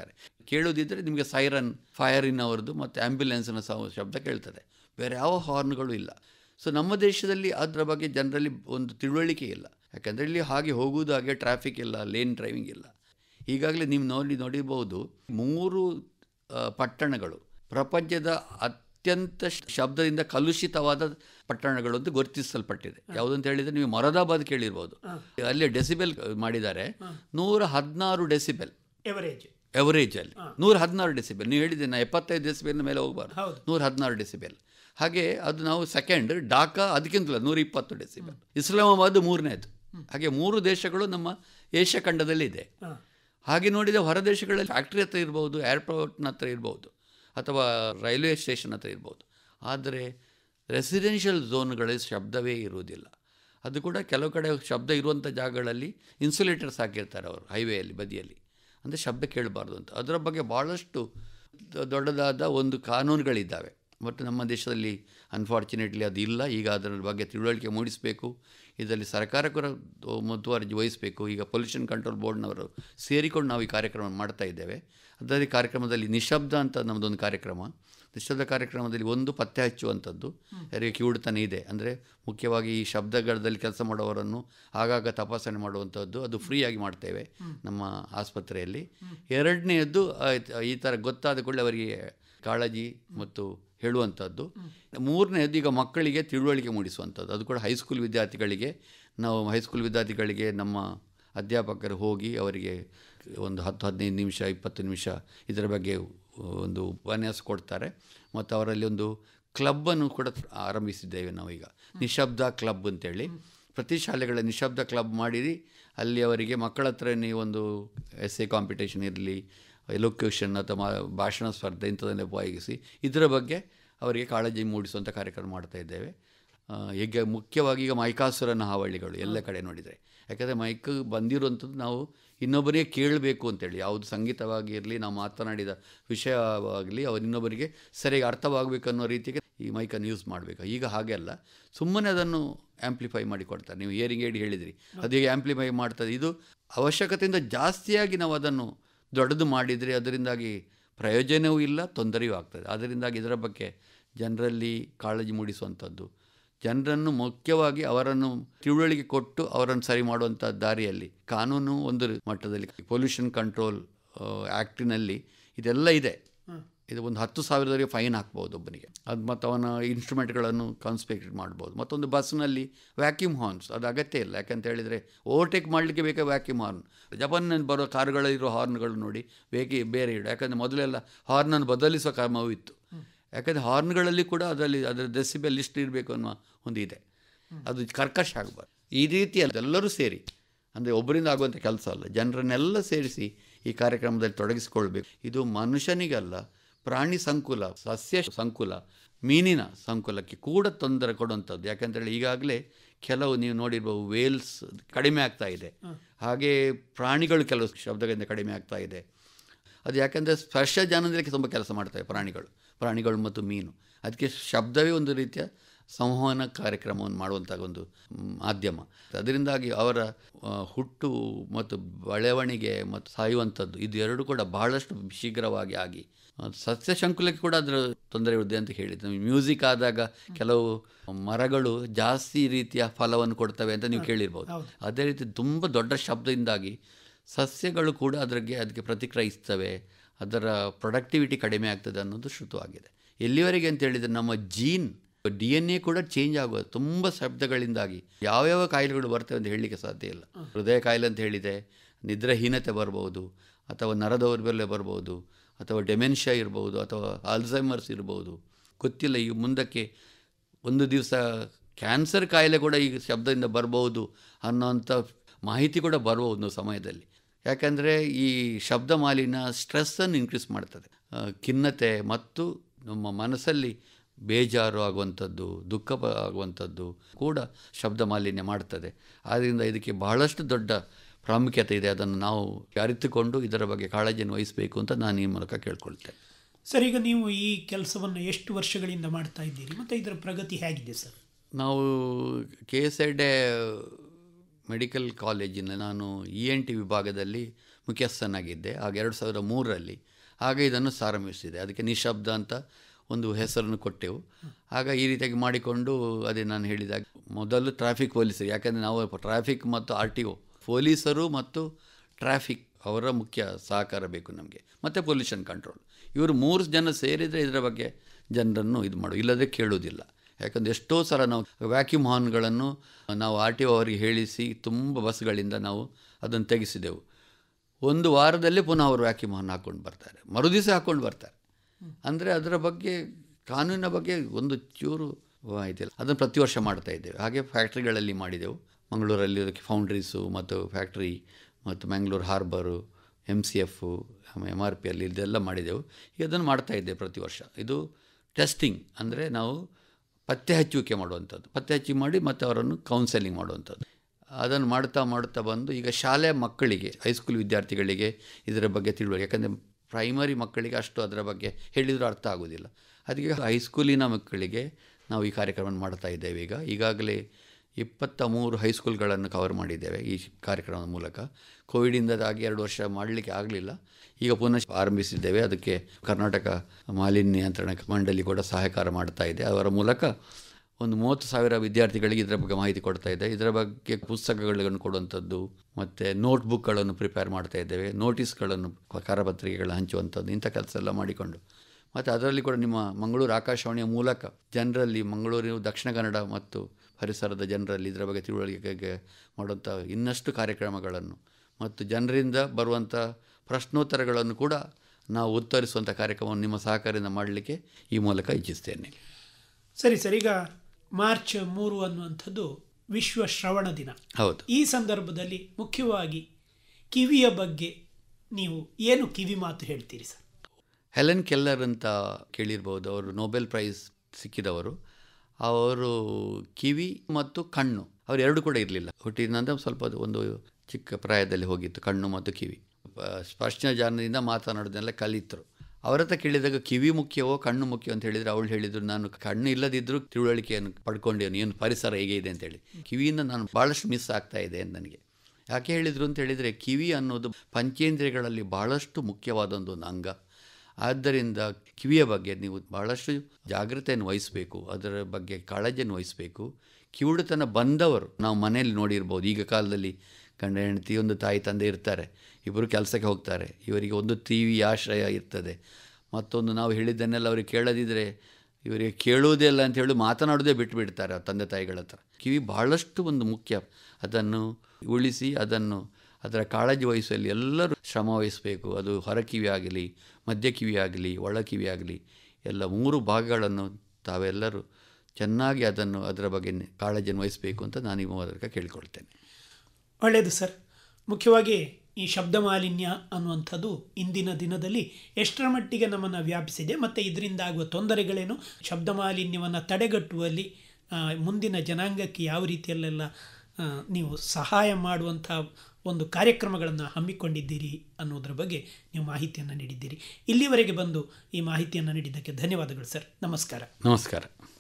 ಕೇಳೋದಿದ್ದರೆ ನಿಮಗೆ ಸೈರನ್ ಫೈರಿನವ್ರದ್ದು ಮತ್ತು ಆ್ಯಂಬ್ಯುಲೆನ್ಸ್ನ ಶಬ್ದ ಕೇಳ್ತದೆ ಬೇರೆ ಯಾವ ಹಾರ್ನ್ಗಳು ಇಲ್ಲ ಸೊ ನಮ್ಮ ದೇಶದಲ್ಲಿ ಅದರ ಬಗ್ಗೆ ಜನರಲ್ಲಿ ಒಂದು ತಿಳುವಳಿಕೆ ಇಲ್ಲ ಯಾಕಂದರೆ ಇಲ್ಲಿ ಹಾಗೆ ಹೋಗುವುದು ಹಾಗೆ ಟ್ರಾಫಿಕ್ ಇಲ್ಲ ಲೇನ್ ಡ್ರೈವಿಂಗ್ ಇಲ್ಲ ಈಗಾಗಲೇ ನೀವು ನೋಡಿ ನೋಡಿರ್ಬೋದು ಮೂರು ಆ, ಪಟ್ಟಣಗಳು ಪ್ರಪಂಚದ ಅತ್ಯಂತ ಶ- ಶಬ್ದದಿಂದ ಕಲುಷಿತವಾದ ಪಟ್ಟಣಗಳು ಅಂತ ಗುರುತಿಸಲ್ಪಟ್ಟಿದೆ ಯಾವುದಂತ ಹೇಳಿದರೆ ನೀವು ಮೊರದಾಬಾದ್ ಕೇಳಿರ್ಬೋದು ಅಲ್ಲಿ ಡೆಸಿಬೆಲ್ ಮಾಡಿದ್ದಾರೆ ನೂರ ಹದಿನಾರು ಡೆಸಿಬೆಲ್ ಎವರೇಜ್ ಎವರೇಜಲ್ಲಿ ನೂರ ಹದಿನಾರು ಡೆಸಿಬೆಲ್ ನೀವು ಹೇಳಿದ್ದೆ ನಾ ಎಪ್ಪತ್ತೈದು ಡೆಸಿಬೆಲ್ ಮೇಲೆ ಹೋಗಬಾರ್ದು ಹೌದು. ನೂರ ಹದಿನಾರು ಡೆಸಿಬೆಲ್ ಹಾಗೆ ಅದು ನಾವು ಸೆಕೆಂಡ್ ಡಾಕಾ ಅದಕ್ಕಿಂತಲೂ ನೂರ ಇಪ್ಪತ್ತು ಡೆಸಿಬೆಲ್ ಇಸ್ಲಾಮಾಬಾದ್ ಮೂರನೇದು ಹಾಗೆ ಮೂರು ದೇಶಗಳು ನಮ್ಮ ಏಷ್ಯಾ ಖಂಡದಲ್ಲಿ ಇದೆ ಹಾಂ ಹಾಗೆ ನೋಡಿದ ಹೊರ ದೇಶಗಳಲ್ಲಿ ಫ್ಯಾಕ್ಟ್ರಿ ಹತ್ರ ಇರ್ಬೋದು ಏರ್ಪೋರ್ಟ್ನ ಹತ್ರ ಇರ್ಬೋದು ಅಥವಾ ರೈಲ್ವೆ ಸ್ಟೇಷನ್ ಹತ್ರ ಇರ್ಬೋದು ಆದರೆ ರೆಸಿಡೆನ್ಷಿಯಲ್ ಝೋನ್ಗಳಲ್ಲಿ ಶಬ್ದವೇ ಇರುವುದಿಲ್ಲ ಅದು ಕೂಡ ಕೆಲವು ಕಡೆ ಶಬ್ದ ಇರುವಂಥ ಜಾಗಗಳಲ್ಲಿ ಇನ್ಸುಲೇಟರ್ಸ್ ಹಾಕಿರ್ತಾರೆ ಅವರು ಹೈವೇಯಲ್ಲಿ ಬದಿಯಲ್ಲಿ ಅಂದರೆ ಶಬ್ದ ಕೇಳಬಾರ್ದು ಅಂತ ಅದರ ಬಗ್ಗೆ ಭಾಳಷ್ಟು ದ- ದೊಡ್ಡದಾದ ಒಂದು ಕಾನೂನುಗಳಿದ್ದಾವೆ ಬಟ್ ನಮ್ಮ ದೇಶದಲ್ಲಿ ಅನ್ಫಾರ್ಚುನೇಟ್ಲಿ ಅದು ಇಲ್ಲ ಈಗ ಅದರ ಬಗ್ಗೆ ತಿಳುವಳಿಕೆ ಮೂಡಿಸಬೇಕು ಇದರಲ್ಲಿ ಸರ್ಕಾರ ಕೂಡ ಮುತುವರ್ಜಿ ವಹಿಸಬೇಕು ಈಗ ಪೊಲ್ಯೂಷನ್ ಕಂಟ್ರೋಲ್ ಬೋರ್ಡ್ನವರು ಸೇರಿಕೊಂಡು ನಾವು ಈ ಕಾರ್ಯಕ್ರಮ ಮಾಡ್ತಾ ಇದ್ದೇವೆ ಅದರಲ್ಲಿ ಕಾರ್ಯಕ್ರಮದಲ್ಲಿ ನಿಶಬ್ದ ಅಂತ ನಮ್ಮದೊಂದು ಕಾರ್ಯಕ್ರಮ ನಿಶಬ್ದ ಕಾರ್ಯಕ್ರಮದಲ್ಲಿ ಒಂದು ಪತ್ತೆ ಹಚ್ಚುವಂಥದ್ದು ಯಾರಿಗೆ ಕಿವುಡುತನ ಇದೆ ಅಂದರೆ ಮುಖ್ಯವಾಗಿ ಈ ಶಬ್ದಗಳಲ್ಲಿ ಕೆಲಸ ಮಾಡುವವರನ್ನು ಆಗಾಗ ತಪಾಸಣೆ ಮಾಡುವಂಥದ್ದು ಅದು ಫ್ರೀಯಾಗಿ ಮಾಡ್ತೇವೆ ನಮ್ಮ ಆಸ್ಪತ್ರೆಯಲ್ಲಿ ಎರಡನೆಯದ್ದು ಆ, ಈ ಥರ ಗೊತ್ತಾದ ಕೂಡಲೇ ಅವರಿಗೆ ಕಾಳಜಿ ಮತ್ತು ಹೇಳುವಂಥದ್ದು ಮೂರನೇದು ಈಗ ಮಕ್ಕಳಿಗೆ ತಿಳುವಳಿಕೆ ಮೂಡಿಸುವಂಥದ್ದು ಅದು ಕೂಡ ಹೈಸ್ಕೂಲ್ ವಿದ್ಯಾರ್ಥಿಗಳಿಗೆ ನಾವು ಹೈಸ್ಕೂಲ್ ವಿದ್ಯಾರ್ಥಿಗಳಿಗೆ ನಮ್ಮ ಅಧ್ಯಾಪಕರು ಹೋಗಿ ಅವರಿಗೆ ಒಂದು ಹತ್ತು ಹದಿನೈದು ನಿಮಿಷ ಇಪ್ಪತ್ತು ನಿಮಿಷ ಇದರ ಬಗ್ಗೆ ಒಂದು ಉಪನ್ಯಾಸ ಕೊಡ್ತಾರೆ ಮತ್ತು ಅವರಲ್ಲಿ ಒಂದು ಕ್ಲಬ್ಬನ್ನು ಕೂಡ ಆರಂಭಿಸಿದ್ದೇವೆ ನಾವೀಗ ನಿಶಬ್ದ ಕ್ಲಬ್ ಅಂತೇಳಿ ಪ್ರತಿ ಶಾಲೆಗಳ ನಿಶಬ್ದ ಕ್ಲಬ್ ಮಾಡಿರಿ ಅಲ್ಲಿ ಅವರಿಗೆ ಮಕ್ಕಳ ಹತ್ರನೇ ಒಂದು ಎಸ್ ಎ ಕಾಂಪಿಟೇಷನ್ ಇರಲಿ ಎಲೊಕ್ಯೂಷನ್ ಅಥವಾ ಭಾಷಣ ಸ್ಪರ್ಧೆ ಇಂಥದನ್ನೇ ಉಪಯೋಗಿಸಿ ಇದರ ಬಗ್ಗೆ ಅವರಿಗೆ ಕಾಳಜಿ ಮೂಡಿಸುವಂಥ ಕಾರ್ಯಕ್ರಮ ಮಾಡ್ತಾ ಇದ್ದೇವೆ ಆ, ಈಗ ಮುಖ್ಯವಾಗಿ ಈಗ ಮೈಕಾಸುರನ ಹಾವಳಿಗಳು ಎಲ್ಲ ಕಡೆ ನೋಡಿದರೆ ಯಾಕಂದರೆ ಮೈಕ್ ಬಂದಿರುವಂಥದ್ದು ನಾವು ಇನ್ನೊಬ್ಬರಿಗೆ ಕೇಳಬೇಕು ಅಂತೇಳಿ ಯಾವುದು ಸಂಗೀತವಾಗಿ ಇರಲಿ ನಾವು ಮಾತನಾಡಿದ ವಿಷಯವಾಗಲಿ ಅವ್ರು ಇನ್ನೊಬ್ಬರಿಗೆ ಸರಿಯಾಗಿ ಅರ್ಥವಾಗಬೇಕು ಅನ್ನೋ ರೀತಿಗೆ ಈ ಮೈಕನ್ನು ಯೂಸ್ ಮಾಡಬೇಕು ಈಗ ಹಾಗೆ ಅಲ್ಲ ಸುಮ್ಮನೆ ಅದನ್ನು ಆ್ಯಂಪ್ಲಿಫೈ ಮಾಡಿ ಕೊಡ್ತಾರೆ ನೀವು ಏರಿಂಗ್ ಏಡಿ ಹೇಳಿದ್ರಿ ಅದು ಹೇಗೆ ಆ್ಯಂಪ್ಲಿಫೈ ಮಾಡ್ತದೆ ಇದು ಅವಶ್ಯಕತೆಯಿಂದ ಜಾಸ್ತಿಯಾಗಿ ನಾವು ಅದನ್ನು ದೊಡ್ಡದು ಮಾಡಿದರೆ ಅದರಿಂದಾಗಿ ಪ್ರಯೋಜನವೂ ಇಲ್ಲ ತೊಂದರೆಯೂ ಆಗ್ತದೆ ಅದರಿಂದಾಗಿ ಇದರ ಬಗ್ಗೆ ಜನರಲ್ಲಿ ಕಾಳಜಿ ಮೂಡಿಸುವಂಥದ್ದು ಜನರನ್ನು ಮುಖ್ಯವಾಗಿ ಅವರನ್ನು ತಿಳುವಳಿಕೆ ಕೊಟ್ಟು ಅವರನ್ನು ಸರಿ ಮಾಡುವಂಥ ದಾರಿಯಲ್ಲಿ ಕಾನೂನು ಒಂದು ಮಟ್ಟದಲ್ಲಿ ಪೊಲ್ಯೂಷನ್ ಕಂಟ್ರೋಲ್ ಆ್ಯಕ್ಟಿನಲ್ಲಿ ಇದೆಲ್ಲ ಇದೆ ಇದು ಒಂದು ಹತ್ತು ಸಾವಿರದವರೆಗೆ ಫೈನ್ ಹಾಕ್ಬೋದು ಒಬ್ಬನಿಗೆ ಅದು ಮತ್ತು ಅವನ ಇನ್ಸ್ಟ್ರೂಮೆಂಟ್ಗಳನ್ನು ಕಾನ್ಸ್ಪೆಕ್ಟ್ ಮಾಡ್ಬೋದು ಮತ್ತೊಂದು ಬಸ್ನಲ್ಲಿ ವ್ಯಾಕ್ಯೂಮ್ ಹಾರ್ನ್ಸ್ ಅದು ಅಗತ್ಯ ಇಲ್ಲ ಯಾಕಂತ ಹೇಳಿದರೆ ಓವರ್ಟೇಕ್ ಮಾಡಲಿಕ್ಕೆ ಬೇಕಾ ವ್ಯಾಕ್ಯೂಮ್ ಹಾರ್ನ್ ಜಪಾನ್ನಲ್ಲಿ ಬರೋ ಕಾರುಗಳಲ್ಲಿರೋ ಹಾರ್ನ್ಗಳು ನೋಡಿ ಬೇಕೇ ಬೇರೆ ಇಡು ಯಾಕಂದರೆ ಮೊದಲೆಲ್ಲ ಹಾರ್ನನ್ನು ಬದಲಿಸುವ ಕ್ರಮವೂ ಇತ್ತು ಯಾಕಂದರೆ ಹಾರ್ನ್ಗಳಲ್ಲಿ ಕೂಡ ಅದರಲ್ಲಿ ಅದರ ಡೆಸಿಬೆಲ್ ಲಿಸ್ಟ್ ಇರಬೇಕು ಅನ್ನೋ ಒಂದು ಇದೆ ಅದು ಕರ್ಕಶ ಆಗಬಾರ್ದು ಈ ರೀತಿ ಎಲ್ಲರೂ ಸೇರಿ ಅಂದರೆ ಒಬ್ಬರಿಂದ ಆಗುವಂಥ ಕೆಲಸ ಅಲ್ಲ ಜನರನ್ನೆಲ್ಲ ಸೇರಿಸಿ ಈ ಕಾರ್ಯಕ್ರಮದಲ್ಲಿ ತೊಡಗಿಸಿಕೊಳ್ಬೇಕು ಇದು ಮನುಷ್ಯನಿಗಲ್ಲ ಪ್ರಾಣಿ ಸಂಕುಲ ಸಸ್ಯ ಸಂಕುಲ ಮೀನಿನ ಸಂಕುಲಕ್ಕೆ ಕೂಡ ತೊಂದರೆ ಕೊಡುವಂಥದ್ದು ಯಾಕಂತೇಳಿ ಈಗಾಗಲೇ ಕೆಲವು ನೀವು ನೋಡಿರ್ಬೋದು ವೇಲ್ಸ್ ಕಡಿಮೆ ಆಗ್ತಾ ಇದೆ ಹಾಗೆ ಪ್ರಾಣಿಗಳು ಕೆಲವು ಶಬ್ದಗಳಿಂದ ಕಡಿಮೆ ಆಗ್ತಾ ಇದೆ ಅದು ಯಾಕೆಂದರೆ ಸ್ಪರ್ಶ ಜಾನದಲ್ಲಿ ತುಂಬ ಕೆಲಸ ಮಾಡ್ತವೆ ಪ್ರಾಣಿಗಳು ಪ್ರಾಣಿಗಳು ಮತ್ತು ಮೀನು ಅದಕ್ಕೆ ಶಬ್ದವೇ ಒಂದು ರೀತಿಯ ಸಂವಹನ ಕಾರ್ಯಕ್ರಮವನ್ನು ಮಾಡುವಂಥ ಒಂದು ಮಾಧ್ಯಮ ಅದರಿಂದಾಗಿ ಅವರ ಆ, ಹುಟ್ಟು ಮತ್ತು ಬೆಳವಣಿಗೆ ಮತ್ತು ಸಾಯುವಂಥದ್ದು ಇದು ಎರಡು ಕೂಡ ಬಹಳಷ್ಟು ಶೀಘ್ರವಾಗಿ ಆಗಿ ಆ, ಸಸ್ಯ ಸಂಕುಲಕ್ಕೆ ಕೂಡ ಅದರ ತೊಂದರೆ ಇರುತ್ತೆ ಅಂತ ಹೇಳಿದ್ದು ಮ್ಯೂಸಿಕ್ ಆದಾಗ ಕೆಲವು ಮರಗಳು ಜಾಸ್ತಿ ರೀತಿಯ ಫಲವನ್ನು ಕೊಡ್ತವೆ ಅಂತ ನೀವು ಕೇಳಿರ್ಬೋದು ಅದೇ ರೀತಿ ತುಂಬ ದೊಡ್ಡ ಶಬ್ದದಿಂದಾಗಿ ಸಸ್ಯಗಳು ಕೂಡ ಅದಕ್ಕೆ ಅದಕ್ಕೆ ಪ್ರತಿಕ್ರಿಯಿಸ್ತವೆ ಅದರ ಪ್ರೊಡಕ್ಟಿವಿಟಿ ಕಡಿಮೆ ಆಗ್ತದೆ ಅನ್ನೋದು ಶ್ರುತವಾಗಿದೆ ಎಲ್ಲಿವರೆಗೆ ಅಂತ ಹೇಳಿದರೆ ನಮ್ಮ ಜೀನ್ ಡಿ ಎನ್ ಎ ಕೂಡ ಚೇಂಜ್ ಆಗೋದು ತುಂಬ ಶಬ್ದಗಳಿಂದಾಗಿ ಯಾವ್ಯಾವ ಕಾಯಿಲೆಗಳು ಬರ್ತವೆ ಅಂತ ಹೇಳಲಿಕ್ಕೆ ಸಾಧ್ಯ ಇಲ್ಲ ಹೃದಯ ಕಾಯಿಲೆ ಅಂತ ಹೇಳಿದೆ ನಿದ್ರಾಹೀನತೆ ಬರ್ಬೋದು ಅಥವಾ ನರದೌರ್ಬಲ್ಯ ಬರ್ಬೋದು ಅಥವಾ ಡೆಮೆನ್ಷಿಯಾ ಇರ್ಬೋದು ಅಥವಾ ಆಲ್ಝೈಮರ್ಸ್ ಇರ್ಬೋದು ಗೊತ್ತಿಲ್ಲ ಈಗ ಮುಂದಕ್ಕೆ ಒಂದು ದಿವಸ ಕ್ಯಾನ್ಸರ್ ಕಾಯಿಲೆ ಕೂಡ ಈಗ ಶಬ್ದದಿಂದ ಬರ್ಬೋದು ಅನ್ನೋಂಥ ಮಾಹಿತಿ ಕೂಡ ಬರ್ಬೋದು ಒಂದು ಸಮಯದಲ್ಲಿ ಯಾಕಂದರೆ ಈ ಶಬ್ದ ಮಾಲಿನ್ಯ ಸ್ಟ್ರೆಸ್ಸನ್ನು ಇನ್ಕ್ರೀಸ್ ಮಾಡ್ತದೆ ಆ, ಖಿನ್ನತೆ ಮತ್ತು ನಮ್ಮ ಮನಸ್ಸಲ್ಲಿ ಬೇಜಾರು ಆಗುವಂಥದ್ದು ದುಃಖ ಪ- ಆಗುವಂಥದ್ದು ಕೂಡ ಶಬ್ದ ಮಾಲಿನ್ಯ ಮಾಡ್ತದೆ ಆದ್ದರಿಂದ ಇದಕ್ಕೆ ಬಹಳಷ್ಟು ದೊಡ್ಡ ಪ್ರಾಮುಖ್ಯತೆ ಇದೆ ಅದನ್ನು ನಾವು ಅರಿತುಕೊಂಡು ಇದರ ಬಗ್ಗೆ ಕಾಳಜಿಯನ್ನು ವಹಿಸಬೇಕು ಅಂತ ನಾನು ಈ ಮೂಲಕ ಕೇಳ್ಕೊಳ್ತೇನೆ ಸರ್ ಈಗ ನೀವು ಈ ಕೆಲಸವನ್ನು ಎಷ್ಟು ವರ್ಷಗಳಿಂದ ಮಾಡ್ತಾ ಇದ್ದೀರಿ ಮತ್ತು ಇದರ ಪ್ರಗತಿ ಹೇಗಿದೆ ಸರ್ ನಾವು ಕೆ ಎಸ್ ಐ ಡೆ ಮೆಡಿಕಲ್ ಕಾಲೇಜಿನ ನಾನು ಇ ಎನ್ ಟಿ ವಿಭಾಗದಲ್ಲಿ ಮುಖ್ಯಸ್ಥನಾಗಿದ್ದೆ ಆಗ ಎರಡು ಸಾವಿರದ ಮೂರರಲ್ಲಿ ಆಗ ಇದನ್ನು ಪ್ರಾರಂಭಿಸಿದೆ ಅದಕ್ಕೆ ನಿಶಬ್ದ ಅಂತ ಒಂದು ಹೆಸರನ್ನು ಕೊಟ್ಟೆವು ಆಗ ಈ ರೀತಿಯಾಗಿ ಮಾಡಿಕೊಂಡು ಅದೇ ನಾನು ಹೇಳಿದಾಗ ಮೊದಲು ಟ್ರಾಫಿಕ್ ಪೊಲೀಸರು ಯಾಕಂದರೆ ನಾವು ಟ್ರಾಫಿಕ್ ಮತ್ತು ಆರ್ ಟಿ ಒ ಪೊಲೀಸರು ಮತ್ತು ಟ್ರಾಫಿಕ್ ಅವರ ಮುಖ್ಯ ಸಹಕಾರ ಬೇಕು ನಮಗೆ ಮತ್ತು ಪೊಲ್ಯೂಷನ್ ಕಂಟ್ರೋಲ್ ಇವರು ಮೂರು ಜನ ಸೇರಿದರೆ ಇದರ ಬಗ್ಗೆ ಜನರನ್ನು ಇದು ಮಾಡು ಇಲ್ಲದ್ರೆ ಕೇಳುವುದಿಲ್ಲ ಯಾಕಂದರೆ ಎಷ್ಟೋ ಸಲ ನಾವು ವ್ಯಾಕ್ಯೂಮ್ ಹಾರ್ನ್ಗಳನ್ನು ನಾವು ಆರ್ ಟಿ ಒ ಅವರಿಗೆ ಹೇಳಿಸಿ ತುಂಬ ಬಸ್ಗಳಿಂದ ನಾವು ಅದನ್ನು ತೆಗೆಸಿದೆವು ಒಂದು ವಾರದಲ್ಲೇ ಪುನಃ ಅವರು ವ್ಯಾಕ್ಯೂಮ್ ಹಾರ್ನ್ ಹಾಕ್ಕೊಂಡು ಬರ್ತಾರೆ ಮರುದಿವಸ ಹಾಕ್ಕೊಂಡು ಬರ್ತಾರೆ ಅಂದರೆ ಅದರ ಬಗ್ಗೆ ಕಾನೂನಿನ ಬಗ್ಗೆ ಒಂದು ಚೂರು ಮಾಹಿತಿಲ್ಲ ಅದನ್ನು ಪ್ರತಿ ವರ್ಷ ಮಾಡ್ತಾ ಇದ್ದೇವೆ ಹಾಗೆ ಫ್ಯಾಕ್ಟ್ರಿಗಳಲ್ಲಿ ಮಾಡಿದೆವು ಮಂಗಳೂರಲ್ಲಿ ಅದಕ್ಕೆ ಫೌಂಡ್ರೀಸು ಮತ್ತು ಫ್ಯಾಕ್ಟ್ರಿ ಮತ್ತು Mangalore harbour M C F M R P ಅಲ್ಲಿ ಇದೆಲ್ಲ ಮಾಡಿದೆವು ಈಗ ಅದನ್ನು ಮಾಡ್ತಾ ಇದ್ದೇವೆ ಪ್ರತಿ ವರ್ಷ ಇದು ಟೆಸ್ಟಿಂಗ್ ಅಂದರೆ ನಾವು ಪತ್ತೆ ಹಚ್ಚುವಿಕೆ ಮಾಡುವಂಥದ್ದು ಪತ್ತೆ ಹಚ್ಚಿ ಮಾಡಿ ಮತ್ತು ಅವರನ್ನು ಕೌನ್ಸೆಲಿಂಗ್ ಮಾಡುವಂಥದ್ದು ಅದನ್ನು ಮಾಡ್ತಾ ಮಾಡ್ತಾ ಬಂದು ಈಗ ಶಾಲೆ ಮಕ್ಕಳಿಗೆ ಹೈಸ್ಕೂಲ್ ವಿದ್ಯಾರ್ಥಿಗಳಿಗೆ ಇದರ ಬಗ್ಗೆ ತಿಳುವಳಿಕೆ ಯಾಕಂದರೆ ಪ್ರೈಮರಿ ಮಕ್ಕಳಿಗೆ ಅಷ್ಟು ಅದರ ಬಗ್ಗೆ ಹೇಳಿದರೂ ಅರ್ಥ ಆಗೋದಿಲ್ಲ ಅದಕ್ಕೆ ಹೈಸ್ಕೂಲಿನ ಮಕ್ಕಳಿಗೆ ನಾವು ಈ ಕಾರ್ಯಕ್ರಮವನ್ನು ಮಾಡ್ತಾ ಇದ್ದೇವೆ ಈಗ ಈಗಾಗಲೇ ಇಪ್ಪತ್ತ ಮೂರು ಹೈಸ್ಕೂಲ್ಗಳನ್ನು ಕವರ್ ಮಾಡಿದ್ದೇವೆ ಈ ಕಾರ್ಯಕ್ರಮದ ಮೂಲಕ ಕೋವಿಡಿಂದಾಗಿ ಎರಡು ವರ್ಷ ಮಾಡಲಿಕ್ಕೆ ಆಗಲಿಲ್ಲ ಈಗ ಪುನಃ ಆರಂಭಿಸಿದ್ದೇವೆ ಅದಕ್ಕೆ ಕರ್ನಾಟಕ ಮಾಲಿನ್ಯ ನಿಯಂತ್ರಣ ಮಂಡಳಿ ಕೂಡ ಸಹಕಾರ ಮಾಡ್ತಾ ಇದೆ ಅವರ ಮೂಲಕ ಒಂದು ಮೂವತ್ತು ಸಾವಿರ ವಿದ್ಯಾರ್ಥಿಗಳಿಗೆ ಇದರ ಬಗ್ಗೆ ಮಾಹಿತಿ ಕೊಡ್ತಾ ಇದೆ ಇದರ ಬಗ್ಗೆ ಪುಸ್ತಕಗಳನ್ನು ಕೊಡುವಂಥದ್ದು ಮತ್ತು ನೋಟ್ಬುಕ್ಗಳನ್ನು ಪ್ರಿಪೇರ್ ಮಾಡ್ತಾ ಇದ್ದೇವೆ ನೋಟಿಸ್ಗಳನ್ನು ಕರಪತ್ರಿಕೆಗಳು ಹಂಚುವಂಥದ್ದು ಇಂಥ ಕೆಲಸ ಎಲ್ಲ ಮಾಡಿಕೊಂಡು ಮತ್ತು ಅದರಲ್ಲಿ ಕೂಡ ನಿಮ್ಮ ಮಂಗಳೂರು ಆಕಾಶವಾಣಿಯ ಮೂಲಕ ಜನರಲ್ಲಿ ಮಂಗಳೂರು ದಕ್ಷಿಣ ಕನ್ನಡ ಮತ್ತು ಪರಿಸರದ ಜನರಲ್ಲಿ ಇದರ ಬಗ್ಗೆ ತಿಳುವಳಿಕೆಗೆ ಮಾಡುವಂಥ ಇನ್ನಷ್ಟು ಕಾರ್ಯಕ್ರಮಗಳನ್ನು ಮತ್ತು ಜನರಿಂದ ಬರುವಂಥ ಪ್ರಶ್ನೋತ್ತರಗಳನ್ನು ಕೂಡ ನಾವು ಉತ್ತರಿಸುವಂಥ ಕಾರ್ಯಕ್ರಮವನ್ನು ನಿಮ್ಮ ಸಹಕಾರದಿಂದ ಮಾಡಲಿಕ್ಕೆ ಈ ಮೂಲಕ ಇಚ್ಛಿಸ್ತೇನೆ ಸರಿ ಸರ್ ಈಗ ಮಾರ್ಚ್ ಮೂರು ಅನ್ನುವಂಥದ್ದು ವಿಶ್ವ ಶ್ರವಣ ದಿನ ಹೌದು ಈ ಸಂದರ್ಭದಲ್ಲಿ ಮುಖ್ಯವಾಗಿ ಕಿವಿಯ ಬಗ್ಗೆ ನೀವು ಏನು ಕಿವಿ ಮಾತು ಹೇಳ್ತೀರಿ ಸರ್ ಹೆಲೆನ್ ಕೆಲ್ಲರ್ ಅಂತ ಕೇಳಿರ್ಬೋದು ಅವರು ನೊಬೆಲ್ ಪ್ರೈಸ್ ಸಿಕ್ಕಿದವರು ಅವರು ಕಿವಿ ಮತ್ತು ಕಣ್ಣು ಅವರು ಎರಡು ಕೂಡ ಇರಲಿಲ್ಲ ಹುಟ್ಟಿದಂತ ಸ್ವಲ್ಪ ಅದು ಒಂದು ಚಿಕ್ಕ ಪ್ರಾಯದಲ್ಲಿ ಹೋಗಿತ್ತು ಕಣ್ಣು ಮತ್ತು ಕಿವಿ ಪ- ಸ್ಪರ್ಶ ಜಾನದಿಂದ ಮಾತನಾಡೋದನ್ನೆಲ್ಲ ಕಲಿತರು ಅವರ ಹತ್ರ ಕೇಳಿದಾಗ ಕಿವಿ ಮುಖ್ಯವೋ ಕಣ್ಣು ಮುಖ್ಯ ಅಂತ ಹೇಳಿದರೆ ಅವಳು ಹೇಳಿದ್ರು ನಾನು ಕಣ್ಣು ಇಲ್ಲದಿದ್ದರೂ ತಿಳುವಳಿಕೆಯನ್ನು ಪಡ್ಕೊಂಡೇನು ಏನು ಪರಿಸರ ಹೇಗೆ ಇದೆ ಅಂತೇಳಿ ಕಿವಿಯಿಂದ ನಾನು ಭಾಳಷ್ಟು ಮಿಸ್ ಆಗ್ತಾ ಇದೆ ಅಂತ ನನಗೆ ಯಾಕೆ ಹೇಳಿದರು ಅಂತ ಹೇಳಿದರೆ ಕಿವಿ ಅನ್ನೋದು ಪಂಚೇಂದ್ರಿಯಗಳಲ್ಲಿ ಭಾಳಷ್ಟು ಮುಖ್ಯವಾದೊಂದು ಒಂದು ಅಂಗ ಆದ್ದರಿಂದ ಕಿವಿಯ ಬಗ್ಗೆ ನೀವು ಭಾಳಷ್ಟು ಜಾಗ್ರತೆಯನ್ನು ವಹಿಸಬೇಕು ಅದರ ಬಗ್ಗೆ ಕಾಳಜಿಯನ್ನು ವಹಿಸಬೇಕು ಕಿವುಡುತನ ಬಂದವರು ನಾವು ಮನೆಯಲ್ಲಿ ನೋಡಿರ್ಬೋದು ಈಗ ಕಾಲದಲ್ಲಿ ಗಂಡ ಹೆಂಡತಿ ಒಂದು ತಾಯಿ ತಂದೆ ಇರ್ತಾರೆ ಇಬ್ಬರು ಕೆಲಸಕ್ಕೆ ಹೋಗ್ತಾರೆ ಇವರಿಗೆ ಒಂದು ಟಿ ವಿ ಆಶ್ರಯ ಇರ್ತದೆ ಮತ್ತೊಂದು ನಾವು ಹೇಳಿದ್ದನ್ನೆಲ್ಲ ಅವರಿಗೆ ಕೇಳದಿದ್ದರೆ ಇವರಿಗೆ ಕೇಳುವುದೇ ಇಲ್ಲ ಅಂತ ಹೇಳಿ ಮಾತನಾಡೋದೇ ಬಿಟ್ಟು ಬಿಡ್ತಾರೆ ಆ ತಂದೆ ತಾಯಿಗಳ ಹತ್ರ ಕಿವಿ ಬಹಳಷ್ಟು ಒಂದು ಮುಖ್ಯ ಅದನ್ನು ಉಳಿಸಿ ಅದನ್ನು ಅದರ ಕಾಳಜಿ ವಹಿಸುವಲ್ಲಿ ಎಲ್ಲರೂ ಶ್ರಮ ವಹಿಸಬೇಕು ಅದು ಹೊರ ಕಿವಿ ಆಗಲಿ ಮಧ್ಯ ಕಿವಿ ಆಗಲಿ ಒಳ ಕಿವಿ ಆಗಲಿ ಎಲ್ಲ ಮೂರು ಭಾಗಗಳನ್ನು ತಾವೆಲ್ಲರೂ ಚೆನ್ನಾಗಿ ಅದನ್ನು ಅದರ ಬಗ್ಗೆ ಕಾಳಜಿಯನ್ನು ವಹಿಸಬೇಕು ಅಂತ ನಾನು ಈ ಮೂಲಕ ಕೇಳಿಕೊಳ್ತೇನೆ ಒಳ್ಳೆಯದು ಸರ್ ಮುಖ್ಯವಾಗಿ ಈ ಶಬ್ದ ಮಾಲಿನ್ಯ ಅನ್ನುವಂಥದ್ದು ಇಂದಿನ ದಿನದಲ್ಲಿ ಎಷ್ಟರ ಮಟ್ಟಿಗೆ ನಮ್ಮನ್ನು ವ್ಯಾಪಿಸಿದೆ ಮತ್ತು ಇದರಿಂದ ಆಗುವ ತೊಂದರೆಗಳೇನು ಶಬ್ದ ಮಾಲಿನ್ಯವನ್ನು ತಡೆಗಟ್ಟುವಲ್ಲಿ ಆ, ಮುಂದಿನ ಜನಾಂಗಕ್ಕೆ ಯಾವ ರೀತಿಯಲ್ಲೆಲ್ಲ ಆ, ನೀವು ಸಹಾಯ ಮಾಡುವಂಥ ಒಂದು ಕಾರ್ಯಕ್ರಮಗಳನ್ನು ಹಮ್ಮಿಕೊಂಡಿದ್ದೀರಿ ಅನ್ನೋದ್ರ ಬಗ್ಗೆ ನೀವು ಮಾಹಿತಿಯನ್ನು ನೀಡಿದ್ದೀರಿ ಇಲ್ಲಿವರೆಗೆ ಬಂದು ಈ ಮಾಹಿತಿಯನ್ನು ನೀಡಿದ್ದಕ್ಕೆ ಧನ್ಯವಾದಗಳು ಸರ್ ನಮಸ್ಕಾರ ನಮಸ್ಕಾರ